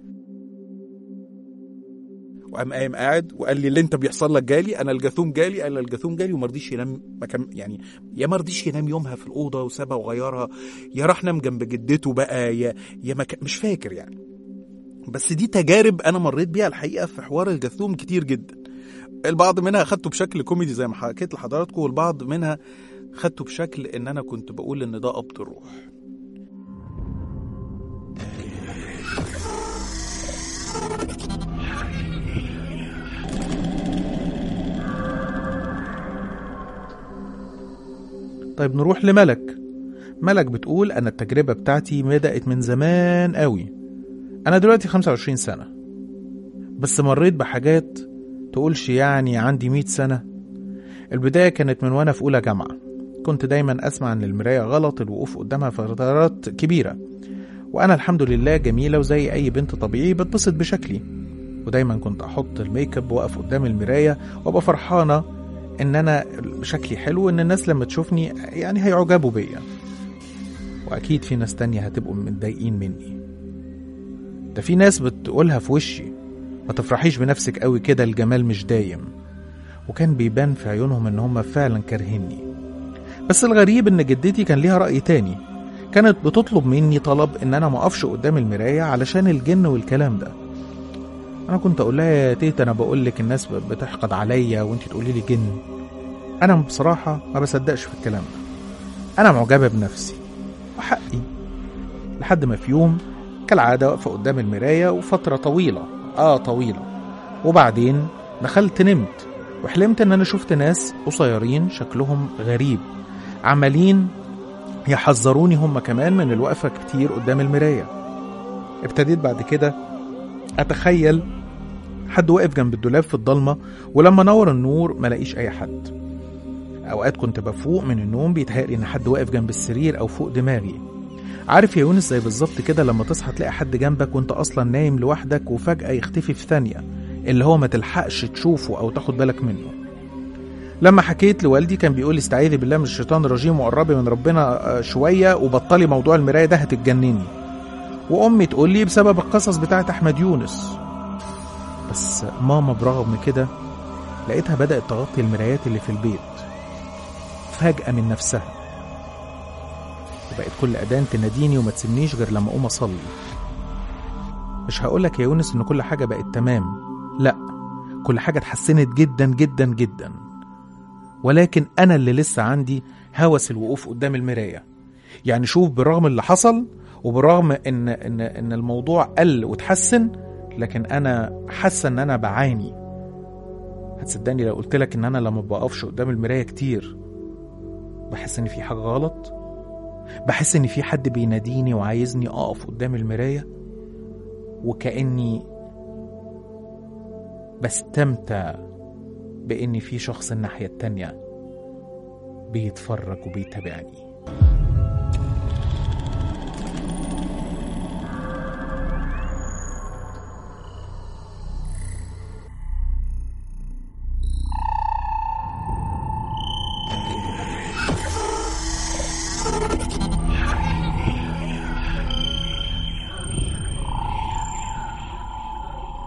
وقام قايم قاعد وقال لي اللي انت بيحصل لك جالي انا الجاثوم جالي انا الجاثوم جالي وما رضيش ينام مكان يعني يا ما رضيش ينام يومها في الاوضه وسابها وغيرها يا راح نام جنب جدته بقى يا يا مكان مش فاكر يعني بس دي تجارب انا مريت بيها الحقيقه في حوار الجاثوم كتير جدا البعض منها خدته بشكل كوميدي زي ما حكيت لحضراتكم والبعض منها خدته بشكل ان انا كنت بقول ان ده قبض الروح طيب نروح لملك ملك بتقول أنا التجربة بتاعتي بدأت من زمان قوي أنا دلوقتي 25 سنة بس مريت بحاجات تقولش يعني عندي 100 سنة البداية كانت من وأنا في أولى جامعة كنت دايما أسمع إن المراية غلط الوقوف قدامها فترات كبيرة وأنا الحمد لله جميلة وزي أي بنت طبيعي بتبسط بشكلي ودايما كنت أحط الميك اب وأقف قدام المراية وأبقى فرحانة إن أنا شكلي حلو إن الناس لما تشوفني يعني هيعجبوا بيا وأكيد في ناس تانية هتبقوا متضايقين مني ده في ناس بتقولها في وشي ما تفرحيش بنفسك قوي كده الجمال مش دايم وكان بيبان في عيونهم ان هم فعلا كارهيني بس الغريب ان جدتي كان ليها رأي تاني كانت بتطلب مني طلب ان انا ما اقفش قدام المراية علشان الجن والكلام ده انا كنت اقول لها يا تيتا انا بقول لك الناس بتحقد عليا وانت تقولي لي جن انا بصراحة ما بصدقش في الكلام ده انا معجبة بنفسي وحقي لحد ما في يوم كالعادة واقفة قدام المراية وفترة طويلة اه طويلة وبعدين دخلت نمت وحلمت ان انا شفت ناس قصيرين شكلهم غريب عمالين يحذروني هم كمان من الوقفة كتير قدام المراية ابتديت بعد كده اتخيل حد واقف جنب الدولاب في الضلمة ولما نور النور ملاقيش اي حد اوقات كنت بفوق من النوم بيتهيألي ان حد واقف جنب السرير او فوق دماغي عارف يا يونس زي بالظبط كده لما تصحى تلاقي حد جنبك وانت اصلا نايم لوحدك وفجأة يختفي في ثانية اللي هو ما تلحقش تشوفه او تاخد بالك منه لما حكيت لوالدي كان بيقول لي استعيذي بالله من الشيطان الرجيم وقربي من ربنا آه، شوية وبطلي موضوع المراية ده هتتجنني وامي تقول لي بسبب القصص بتاعت احمد يونس بس ماما برغم كده لقيتها بدأت تغطي المرايات اللي في البيت فجأة من نفسها وبقت كل أذان تناديني وما تسيبنيش غير لما أقوم أصلي مش هقولك يا يونس إن كل حاجة بقت تمام لأ كل حاجة اتحسنت جدا جدا جدا ولكن أنا اللي لسه عندي هوس الوقوف قدام المراية يعني شوف بالرغم اللي حصل وبالرغم إن إن إن الموضوع قل وتحسن لكن أنا حاسة إن أنا بعاني هتصدقني لو قلت لك إن أنا لما بقفش قدام المراية كتير بحس إن في حاجة غلط بحس ان في حد بيناديني وعايزني اقف قدام المرايه وكاني بستمتع بان في شخص الناحيه التانيه بيتفرج وبيتابعني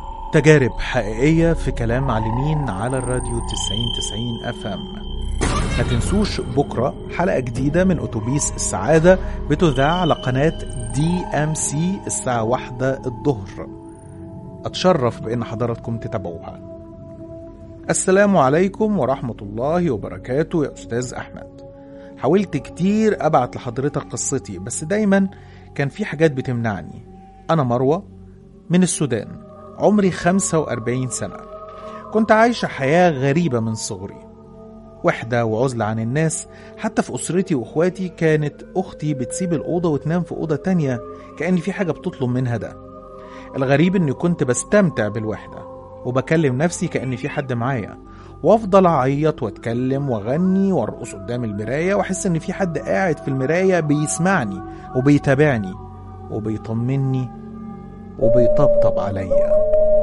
تجارب حقيقية في كلام معلمين على الراديو 90 90 اف ام ما تنسوش بكرة حلقة جديدة من أتوبيس السعادة بتذاع على قناة دي ام سي الساعة واحدة الظهر أتشرف بأن حضراتكم تتابعوها السلام عليكم ورحمة الله وبركاته يا أستاذ أحمد حاولت كتير أبعت لحضرتك قصتي بس دايما كان في حاجات بتمنعني أنا مروة من السودان عمري 45 سنة كنت عايشة حياة غريبة من صغري وحدة وعزلة عن الناس حتى في أسرتي وإخواتي كانت أختي بتسيب الأوضة وتنام في أوضة تانية كأن في حاجة بتطلب منها ده الغريب إني كنت بستمتع بالوحدة وبكلم نفسي كأن في حد معايا وافضل اعيط واتكلم واغني وارقص قدام المرايه واحس ان في حد قاعد في المرايه بيسمعني وبيتابعني وبيطمني وبيطبطب عليا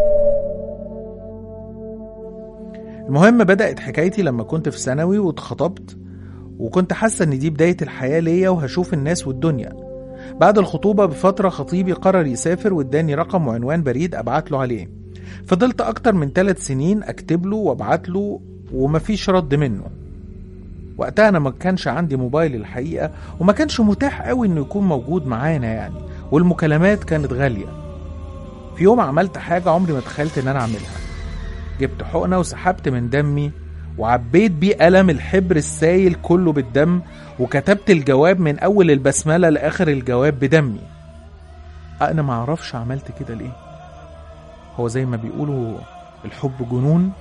المهم بدأت حكايتي لما كنت في ثانوي واتخطبت وكنت حاسة ان دي بداية الحياة ليا وهشوف الناس والدنيا بعد الخطوبة بفترة خطيبي قرر يسافر واداني رقم وعنوان بريد ابعت له عليه فضلت اكتر من ثلاث سنين اكتب له وابعت له ومفيش رد منه وقتها انا ما كانش عندي موبايل الحقيقة وما كانش متاح قوي انه يكون موجود معانا يعني والمكالمات كانت غالية في يوم عملت حاجة عمري ما تخيلت ان انا اعملها جبت حقنة وسحبت من دمي وعبيت بيه قلم الحبر السايل كله بالدم وكتبت الجواب من أول البسملة لآخر الجواب بدمي أنا ما أعرفش عملت كده ليه هو زي ما بيقولوا الحب جنون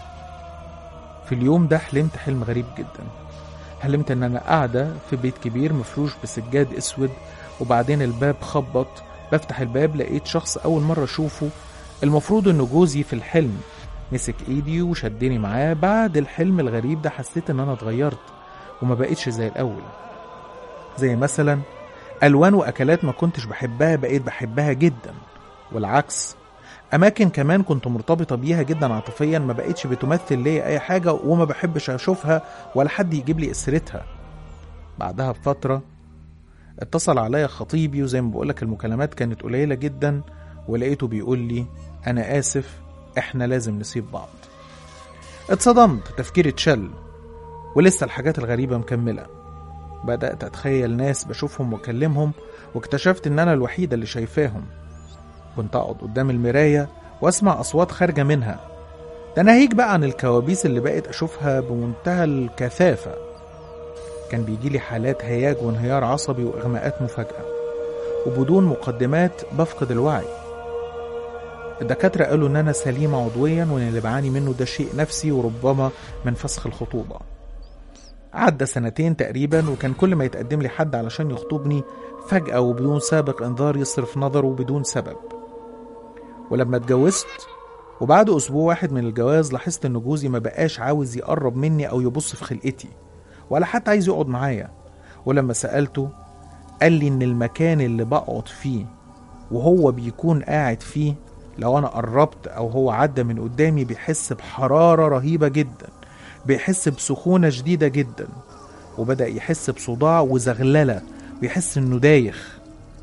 في اليوم ده حلمت حلم غريب جدا حلمت ان انا قاعدة في بيت كبير مفروش بسجاد اسود وبعدين الباب خبط بفتح الباب لقيت شخص اول مرة اشوفه المفروض انه جوزي في الحلم مسك ايدي وشدني معاه بعد الحلم الغريب ده حسيت ان انا اتغيرت وما بقيتش زي الاول زي مثلا الوان واكلات ما كنتش بحبها بقيت بحبها جدا والعكس اماكن كمان كنت مرتبطه بيها جدا عاطفيا ما بقتش بتمثل ليا اي حاجه وما بحبش اشوفها ولا حد يجيب لي اسرتها بعدها بفتره اتصل عليا خطيبي وزي ما بقولك المكالمات كانت قليله جدا ولقيته بيقول لي انا اسف احنا لازم نسيب بعض اتصدمت تفكيري اتشل ولسه الحاجات الغريبة مكملة بدأت أتخيل ناس بشوفهم وأكلمهم واكتشفت إن أنا الوحيدة اللي شايفاهم كنت أقعد قدام المراية وأسمع أصوات خارجة منها ده ناهيك بقى عن الكوابيس اللي بقيت أشوفها بمنتهى الكثافة كان بيجيلي حالات هياج وانهيار عصبي وإغماءات مفاجئة وبدون مقدمات بفقد الوعي الدكاترة قالوا إن أنا سليمة عضويا وإن اللي بعاني منه ده شيء نفسي وربما من فسخ الخطوبة. عدى سنتين تقريبا وكان كل ما يتقدم لي حد علشان يخطبني فجأة وبدون سابق إنذار يصرف نظره بدون سبب. ولما اتجوزت وبعد أسبوع واحد من الجواز لاحظت إن جوزي ما بقاش عاوز يقرب مني أو يبص في خلقتي ولا حتى عايز يقعد معايا ولما سألته قال لي إن المكان اللي بقعد فيه وهو بيكون قاعد فيه لو انا قربت او هو عدى من قدامي بيحس بحراره رهيبه جدا بيحس بسخونه شديده جدا وبدا يحس بصداع وزغلله بيحس انه دايخ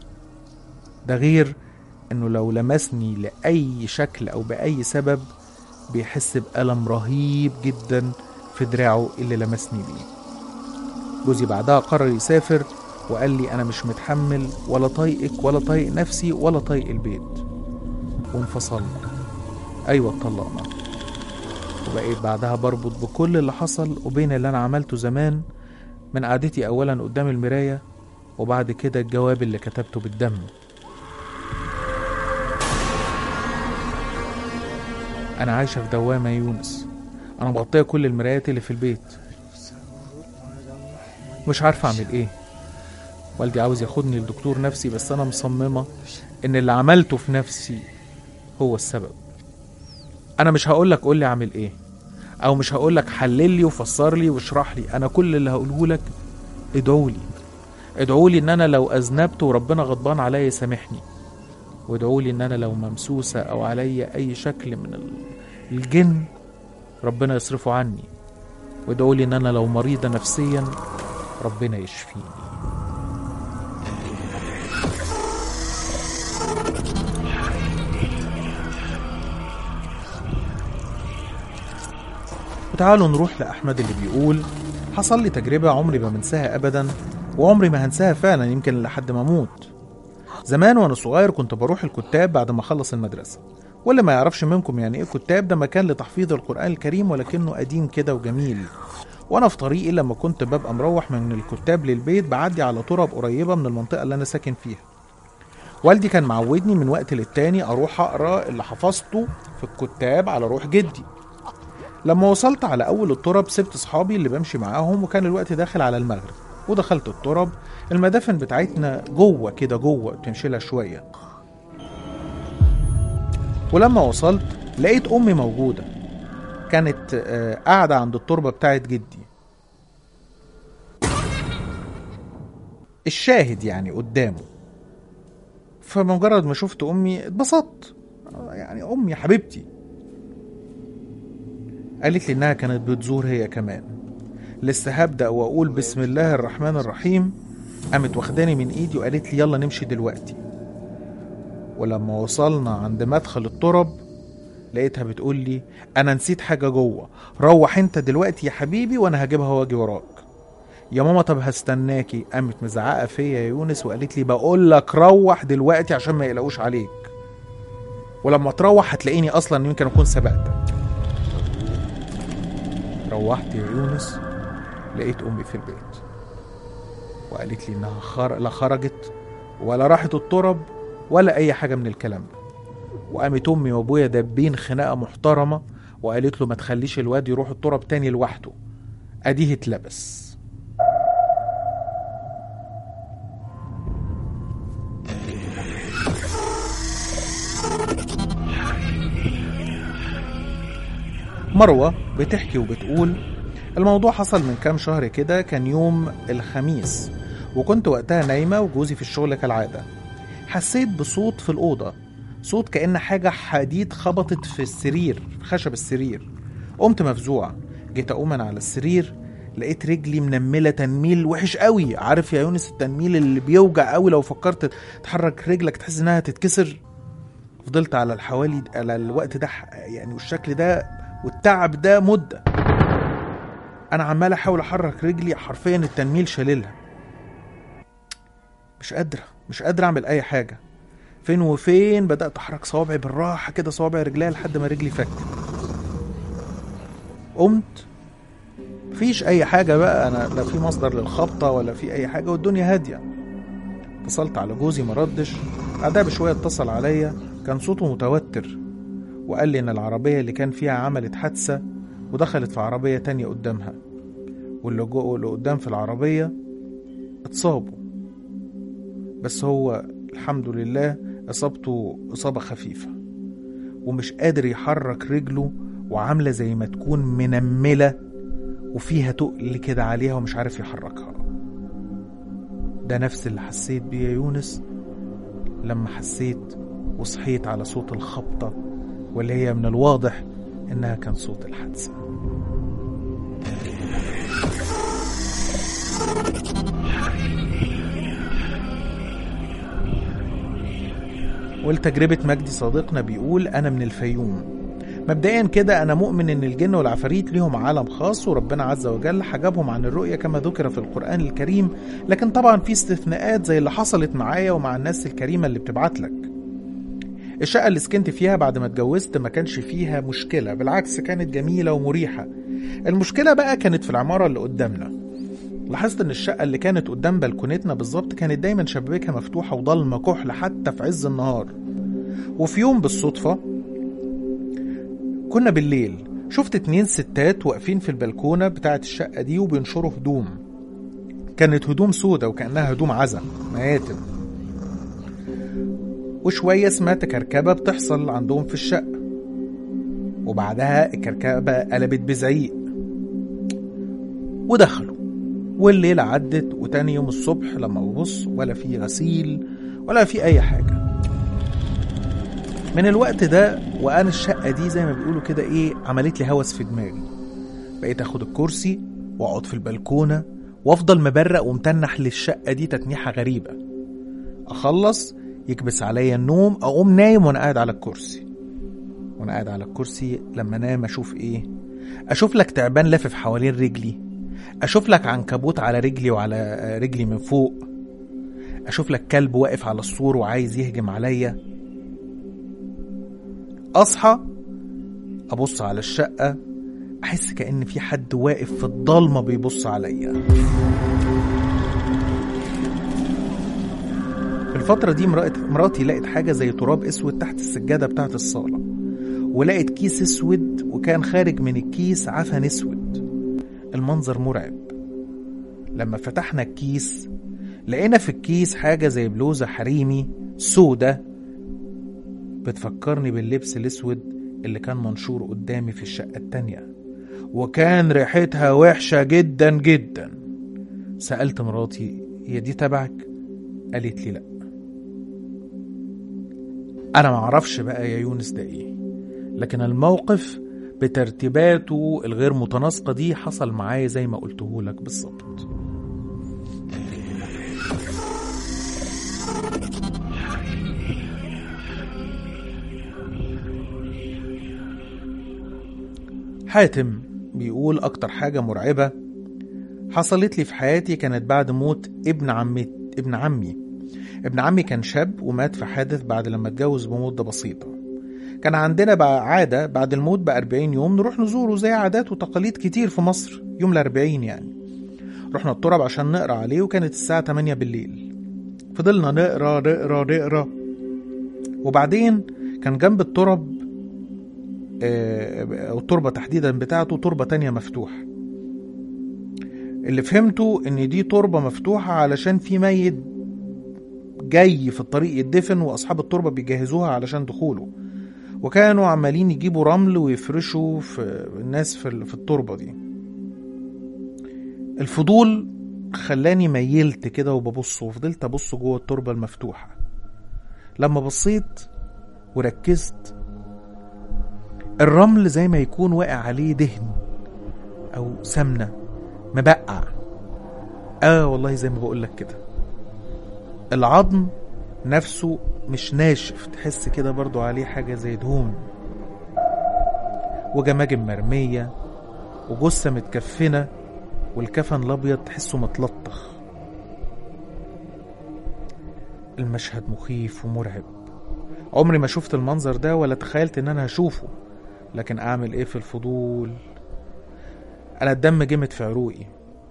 ده غير انه لو لمسني لاي شكل او باي سبب بيحس بالم رهيب جدا في دراعه اللي لمسني بيه جوزي بعدها قرر يسافر وقال لي انا مش متحمل ولا طايقك ولا طايق نفسي ولا طايق البيت وانفصلنا ايوه اتطلقنا وبقيت بعدها بربط بكل اللي حصل وبين اللي انا عملته زمان من قعدتي اولا قدام المرايه وبعد كده الجواب اللي كتبته بالدم انا عايشه في دوامه يا يونس انا مغطيه كل المرايات اللي في البيت مش عارفه اعمل ايه والدي عاوز ياخدني لدكتور نفسي بس انا مصممه ان اللي عملته في نفسي هو السبب انا مش هقولك قول لي اعمل ايه او مش هقولك حلل لي وفسر لي واشرح لي انا كل اللي هقوله لك ادعوا لي ادعوا لي ان انا لو اذنبت وربنا غضبان عليا يسامحني وادعوا لي ان انا لو ممسوسه او عليا اي شكل من الجن ربنا يصرفه عني وادعوا لي ان انا لو مريضه نفسيا ربنا يشفيني وتعالوا نروح لأحمد اللي بيقول حصل لي تجربة عمري ما منساها أبدا وعمري ما هنساها فعلا يمكن لحد ما أموت زمان وأنا صغير كنت بروح الكتاب بعد ما أخلص المدرسة واللي ما يعرفش منكم يعني إيه كتاب ده مكان لتحفيظ القرآن الكريم ولكنه قديم كده وجميل وأنا في طريقي لما كنت ببقى مروح من الكتاب للبيت بعدي على تراب قريبة من المنطقة اللي أنا ساكن فيها والدي كان معودني من وقت للتاني أروح أقرأ اللي حفظته في الكتاب على روح جدي لما وصلت على أول التراب سبت صحابي اللي بمشي معاهم وكان الوقت داخل على المغرب ودخلت التراب المدافن بتاعتنا جوه كده جوه تمشي لها شوية ولما وصلت لقيت أمي موجودة كانت آه، قاعدة عند التربة بتاعت جدي الشاهد يعني قدامه فمجرد ما شفت أمي اتبسطت آه، يعني أمي حبيبتي قالت لي إنها كانت بتزور هي كمان لسه هبدأ وأقول بسم الله الرحمن الرحيم قامت واخداني من إيدي وقالت لي يلا نمشي دلوقتي ولما وصلنا عند مدخل الترب لقيتها بتقول لي أنا نسيت حاجة جوه روح أنت دلوقتي يا حبيبي وأنا هجيبها وأجي وراك يا ماما طب هستناكي قامت مزعقة فيا يا يونس وقالت لي بقول لك روح دلوقتي عشان ما يقلقوش عليك ولما تروح هتلاقيني أصلا يمكن أكون سبقتك روحت يا يونس لقيت امي في البيت وقالت لي انها خر... لا خرجت ولا راحت الترب ولا اي حاجه من الكلام ده وقامت امي وابويا دابين خناقه محترمه وقالت له ما تخليش الواد يروح الترب تاني لوحده اديه اتلبس مروة بتحكي وبتقول الموضوع حصل من كام شهر كده كان يوم الخميس وكنت وقتها نايمة وجوزي في الشغل كالعادة حسيت بصوت في الأوضة صوت كأن حاجة حديد خبطت في السرير في خشب السرير قمت مفزوع جيت أقوم أنا على السرير لقيت رجلي منملة تنميل وحش قوي عارف يا يونس التنميل اللي بيوجع قوي لو فكرت تحرك رجلك تحس انها تتكسر فضلت على الحوالي على الوقت ده يعني والشكل ده والتعب ده مدة أنا عمال أحاول أحرك رجلي حرفيا التنميل شاللها مش قادرة مش قادرة أعمل أي حاجة فين وفين بدأت أحرك صوابعي بالراحة كده صوابع رجليا لحد ما رجلي فكت قمت مفيش أي حاجة بقى أنا لا في مصدر للخبطة ولا في أي حاجة والدنيا هادية اتصلت على جوزي مردش بعدها بشوية اتصل عليا كان صوته متوتر وقال لي إن العربية اللي كان فيها عملت حادثة ودخلت في عربية تانية قدامها واللي جو اللي قدام في العربية اتصابوا بس هو الحمد لله إصابته إصابة خفيفة ومش قادر يحرك رجله وعاملة زي ما تكون منملة وفيها تقل كده عليها ومش عارف يحركها ده نفس اللي حسيت بيه يا يونس لما حسيت وصحيت على صوت الخبطة واللي هي من الواضح إنها كان صوت الحادثة ولتجربة مجدي صديقنا بيقول أنا من الفيوم مبدئيا كده أنا مؤمن إن الجن والعفاريت ليهم عالم خاص وربنا عز وجل حجبهم عن الرؤية كما ذكر في القرآن الكريم لكن طبعا في استثناءات زي اللي حصلت معايا ومع الناس الكريمة اللي بتبعت لك الشقة اللي سكنت فيها بعد ما اتجوزت ما كانش فيها مشكلة بالعكس كانت جميلة ومريحة المشكلة بقى كانت في العمارة اللي قدامنا لاحظت ان الشقة اللي كانت قدام بلكونتنا بالظبط كانت دايما شبابيكها مفتوحة وضلمة كحل حتى في عز النهار وفي يوم بالصدفة كنا بالليل شفت اتنين ستات واقفين في البلكونة بتاعت الشقة دي وبينشروا هدوم كانت هدوم سودة وكأنها هدوم عزا مياتم وشوية سمعت كركبة بتحصل عندهم في الشقة وبعدها الكركبة قلبت بزعيق ودخلوا والليلة عدت وتاني يوم الصبح لما ببص ولا في غسيل ولا في أي حاجة من الوقت ده وأنا الشقة دي زي ما بيقولوا كده إيه عملت لي هوس في دماغي بقيت أخد الكرسي وأقعد في البلكونة وأفضل مبرق ومتنح للشقة دي تتنيحة غريبة أخلص يكبس عليا النوم أقوم نايم وأنا قاعد على الكرسي وأنا قاعد على الكرسي لما أنام أشوف إيه أشوف لك تعبان لافف حوالين رجلي اشوف لك عنكبوت على رجلي وعلى رجلي من فوق اشوف لك كلب واقف على السور وعايز يهجم عليا اصحى ابص على الشقه احس كان في حد واقف في الضلمه بيبص عليا في الفترة دي مرات مراتي لقت حاجة زي تراب اسود تحت السجادة بتاعت الصالة ولقت كيس اسود وكان خارج من الكيس عفن اسود المنظر مرعب لما فتحنا الكيس لقينا في الكيس حاجة زي بلوزة حريمي سودة بتفكرني باللبس الاسود اللي كان منشور قدامي في الشقة التانية وكان ريحتها وحشة جدا جدا سألت مراتي هي دي تبعك؟ قالت لي لأ أنا معرفش بقى يا يونس ده إيه لكن الموقف بترتيباته الغير متناسقة دي حصل معايا زي ما قلته لك بالظبط حاتم بيقول أكتر حاجة مرعبة حصلت لي في حياتي كانت بعد موت ابن عمي ابن عمي ابن عمي كان شاب ومات في حادث بعد لما اتجوز بمدة بسيطة كان عندنا بقى عادة بعد الموت بأربعين يوم نروح نزوره زي عادات وتقاليد كتير في مصر يوم الأربعين يعني رحنا التراب عشان نقرا عليه وكانت الساعة 8 بالليل فضلنا نقرا نقرا نقرا وبعدين كان جنب التراب آه، أو التربة تحديدا بتاعته تربة تانية مفتوحة اللي فهمته ان دي تربة مفتوحة علشان في ميت جاي في الطريق يدفن واصحاب التربة بيجهزوها علشان دخوله وكانوا عمالين يجيبوا رمل ويفرشوا في الناس في ال- في التربة دي الفضول خلاني ميلت كده وببص وفضلت ابص جوه التربة المفتوحة لما بصيت وركزت الرمل زي ما يكون واقع عليه دهن او سمنة مبقع اه والله زي ما بقولك كده العظم نفسه مش ناشف تحس كده برضو عليه حاجة زي دهون وجماجم مرمية وجثة متكفنة والكفن الأبيض تحسه متلطخ المشهد مخيف ومرعب عمري ما شفت المنظر ده ولا تخيلت ان انا هشوفه لكن اعمل ايه في الفضول انا الدم جمد في عروقي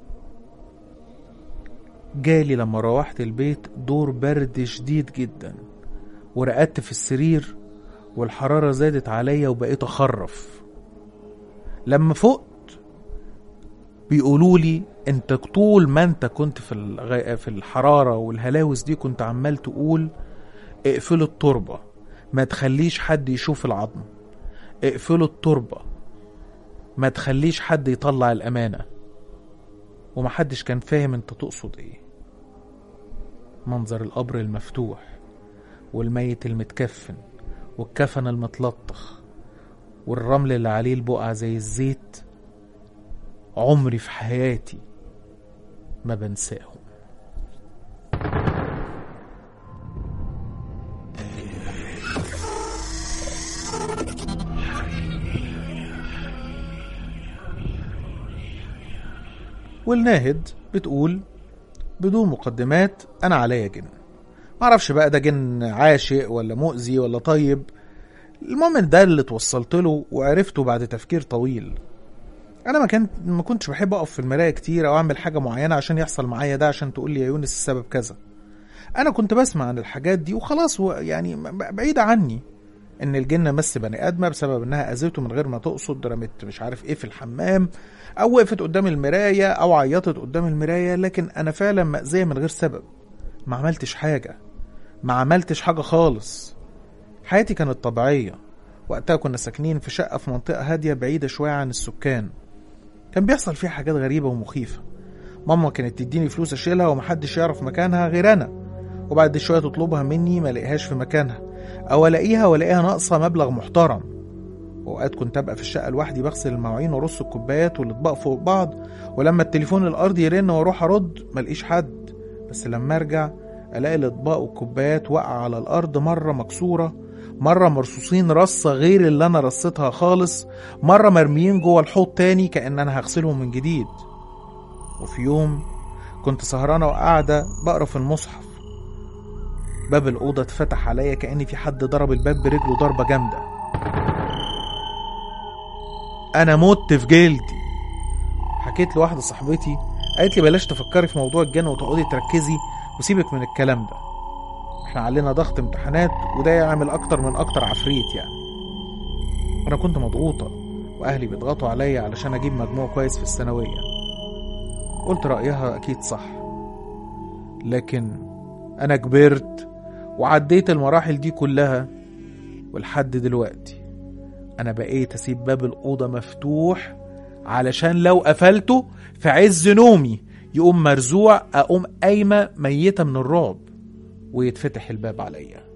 جالي لما روحت البيت دور برد شديد جدا ورقدت في السرير والحرارة زادت عليا وبقيت أخرف لما فقت بيقولوا لي انت طول ما انت كنت في الغ... في الحرارة والهلاوس دي كنت عمال تقول اقفلوا التربة ما تخليش حد يشوف العظم اقفلوا التربة ما تخليش حد يطلع الأمانة ومحدش كان فاهم انت تقصد ايه منظر القبر المفتوح والميت المتكفن والكفن المتلطخ والرمل اللي عليه البقع زي الزيت عمري في حياتي ما بنساهم والناهد بتقول بدون مقدمات انا عليا جن معرفش بقى ده جن عاشق ولا مؤذي ولا طيب المهم إن ده اللي توصلت له وعرفته بعد تفكير طويل انا ما كنت ما كنتش بحب اقف في المرايه كتير او اعمل حاجه معينه عشان يحصل معايا ده عشان تقول لي يا يونس السبب كذا انا كنت بسمع عن الحاجات دي وخلاص و- يعني ب- بعيده عني ان الجن مس بني ادمه بسبب انها اذته من غير ما تقصد رمت مش عارف ايه في الحمام او وقفت قدام المرايه او عيطت قدام المرايه لكن انا فعلا مأذيه من غير سبب ما عملتش حاجه ما عملتش حاجه خالص حياتي كانت طبيعيه وقتها كنا ساكنين في شقه في منطقه هاديه بعيده شويه عن السكان كان بيحصل فيها حاجات غريبه ومخيفه ماما كانت تديني فلوس اشيلها ومحدش يعرف مكانها غير انا وبعد شويه تطلبها مني ما الاقيهاش في مكانها او الاقيها والاقيها ناقصه مبلغ محترم اوقات كنت ابقى في الشقه لوحدي بغسل المواعين وارص الكوبايات والاطباق فوق بعض ولما التليفون الارضي يرن واروح ارد ملقيش حد بس لما ارجع الاقي الاطباق والكوبايات واقعه على الارض مره مكسوره مرة مرصوصين رصة غير اللي أنا رصيتها خالص مرة مرميين جوه الحوض تاني كأن أنا هغسلهم من جديد وفي يوم كنت سهرانة وقاعدة بقرا في المصحف باب الأوضة اتفتح عليا كأن في حد ضرب الباب برجله ضربة جامدة أنا مت في جلدي حكيت لواحدة صاحبتي قالت لي بلاش تفكري في موضوع الجن وتقعدي تركزي وسيبك من الكلام ده احنا علينا ضغط امتحانات وده يعمل أكتر من أكتر عفريت يعني أنا كنت مضغوطة وأهلي بيضغطوا عليا علشان أجيب مجموع كويس في الثانوية قلت رأيها أكيد صح لكن أنا كبرت وعديت المراحل دي كلها ولحد دلوقتي أنا بقيت أسيب باب الأوضة مفتوح علشان لو قفلته في عز نومي يقوم مرزوع أقوم قايمة ميتة من الرعب ويتفتح الباب عليا